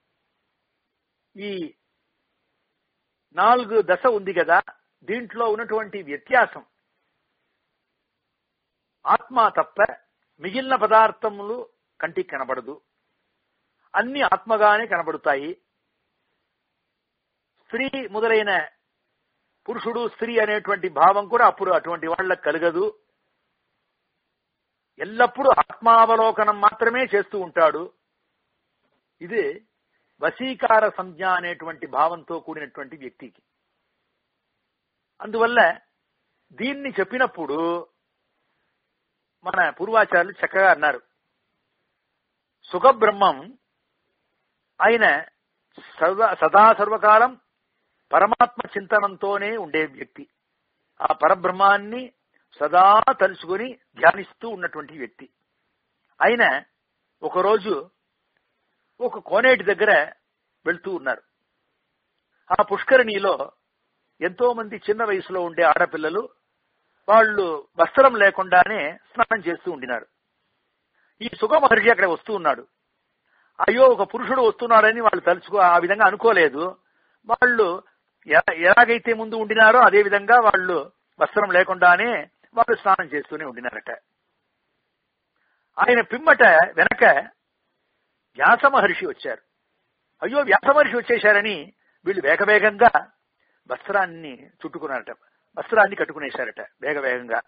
Speaker 1: ఈ నాలుగు దశ ఉంది కదా దీంట్లో ఉన్నటువంటి వ్యత్యాసం ఆత్మ తప్ప మిగిలిన పదార్థములు కంటికి కనబడదు అన్ని ఆత్మగానే కనబడుతాయి స్త్రీ మొదలైన పురుషుడు స్త్రీ అనేటువంటి భావం కూడా అప్పుడు అటువంటి వాళ్ళకి కలగదు ఎల్లప్పుడూ ఆత్మావలోకనం మాత్రమే చేస్తూ ఉంటాడు ఇది వశీకార సంజ్ఞ అనేటువంటి భావంతో కూడినటువంటి వ్యక్తికి అందువల్ల దీన్ని చెప్పినప్పుడు మన పూర్వాచార్యులు చక్కగా అన్నారు సుఖబ్రహ్మం ఆయన సదా సదా సర్వకాలం పరమాత్మ చింతనంతోనే ఉండే వ్యక్తి ఆ పరబ్రహ్మాన్ని సదా తలుచుకొని ధ్యానిస్తూ ఉన్నటువంటి వ్యక్తి ఆయన ఒకరోజు ఒక కోనేటి దగ్గర వెళ్తూ ఉన్నారు ఆ పుష్కరిణిలో ఎంతో మంది చిన్న వయసులో ఉండే ఆడపిల్లలు వాళ్ళు వస్త్రం లేకుండానే స్నానం చేస్తూ ఉండినారు ఈ సుఖ మహర్షి అక్కడ వస్తూ ఉన్నాడు అయ్యో ఒక పురుషుడు వస్తున్నాడని వాళ్ళు తలుచుకో ఆ విధంగా అనుకోలేదు వాళ్ళు ఎ- ఎలాగైతే ముందు ఉండినారో అదే విధంగా వాళ్ళు వస్త్రం లేకుండానే వాళ్ళు స్నానం చేస్తూనే ఉండినారట ఆయన పిమ్మట వెనక వ్యాస మహర్షి వచ్చారు అయ్యో వ్యాస మహర్షి వచ్చేశారని వీళ్ళు వేగవేగంగా వస్త్రాన్ని చుట్టుకున్నారట వస్త్రాన్ని కట్టుకునేశారట వేగ వేగంగా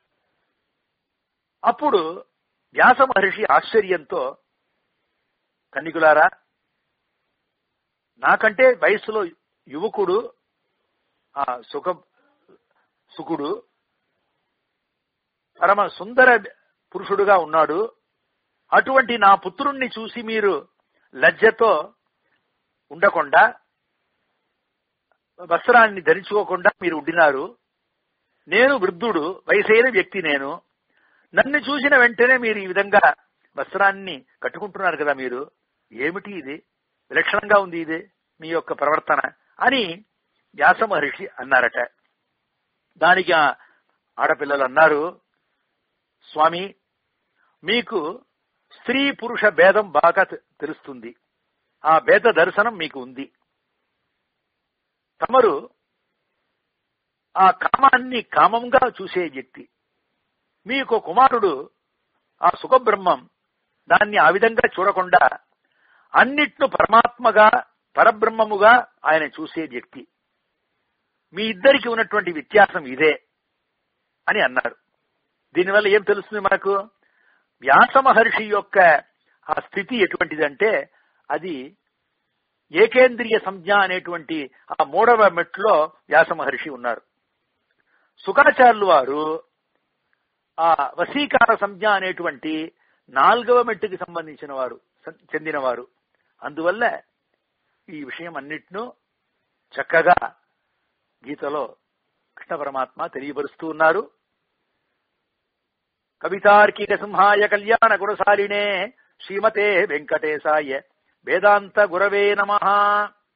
Speaker 1: అప్పుడు వ్యాస మహర్షి ఆశ్చర్యంతో కన్నికులారా నాకంటే వయస్సులో యువకుడు ఆ సుఖ సుకుడు పరమ సుందర పురుషుడుగా ఉన్నాడు అటువంటి నా పుత్రుణ్ణి చూసి మీరు లజ్జతో ఉండకుండా వస్త్రాన్ని ధరించుకోకుండా మీరు ఉండినారు నేను వృద్ధుడు వయసైన వ్యక్తి నేను నన్ను చూసిన వెంటనే మీరు ఈ విధంగా వస్త్రాన్ని కట్టుకుంటున్నారు కదా మీరు ఏమిటి ఇది విలక్షణంగా ఉంది ఇది మీ యొక్క ప్రవర్తన అని వ్యాస మహర్షి అన్నారట దానికి ఆ ఆడపిల్లలు అన్నారు స్వామి మీకు స్త్రీ పురుష భేదం బాగా తె- తెలుస్తుంది ఆ భేద దర్శనం మీకు ఉంది తమరు ఆ కామాన్ని కామంగా చూసే వ్యక్తి మీకు కుమారుడు ఆ సుఖబ్రహ్మం దాన్ని ఆ విధంగా చూడకుండా అన్నిట్ను పరమాత్మగా పరబ్రహ్మముగా ఆయన చూసే వ్యక్తి మీ ఇద్దరికి ఉన్నటువంటి వ్యత్యాసం ఇదే అని అన్నారు దీనివల్ల ఏం తెలుస్తుంది మనకు వ్యాస మహర్షి యొక్క ఆ స్థితి ఎటువంటిదంటే అది ఏకేంద్రియ సంజ్ఞ అనేటువంటి ఆ మూడవ మెట్లో వ్యాస మహర్షి ఉన్నారు సుఖాచార్యులు వారు ఆ వశీకార సంజ్ఞ అనేటువంటి నాలుగవ మెట్టుకి సంబంధించిన వారు స- చెందినవారు అందువల్ల ఈ విషయం అన్నిటినూ చక్కగా గీతలో కృష్ణ పరమాత్మ తెలియపరుస్తూ ఉన్నారు కవితార్కిక సింహాయ కళ్యాణ గుణశాలినే శ్రీమతే వెంకటేశాయ వేదాంత గురవే నమః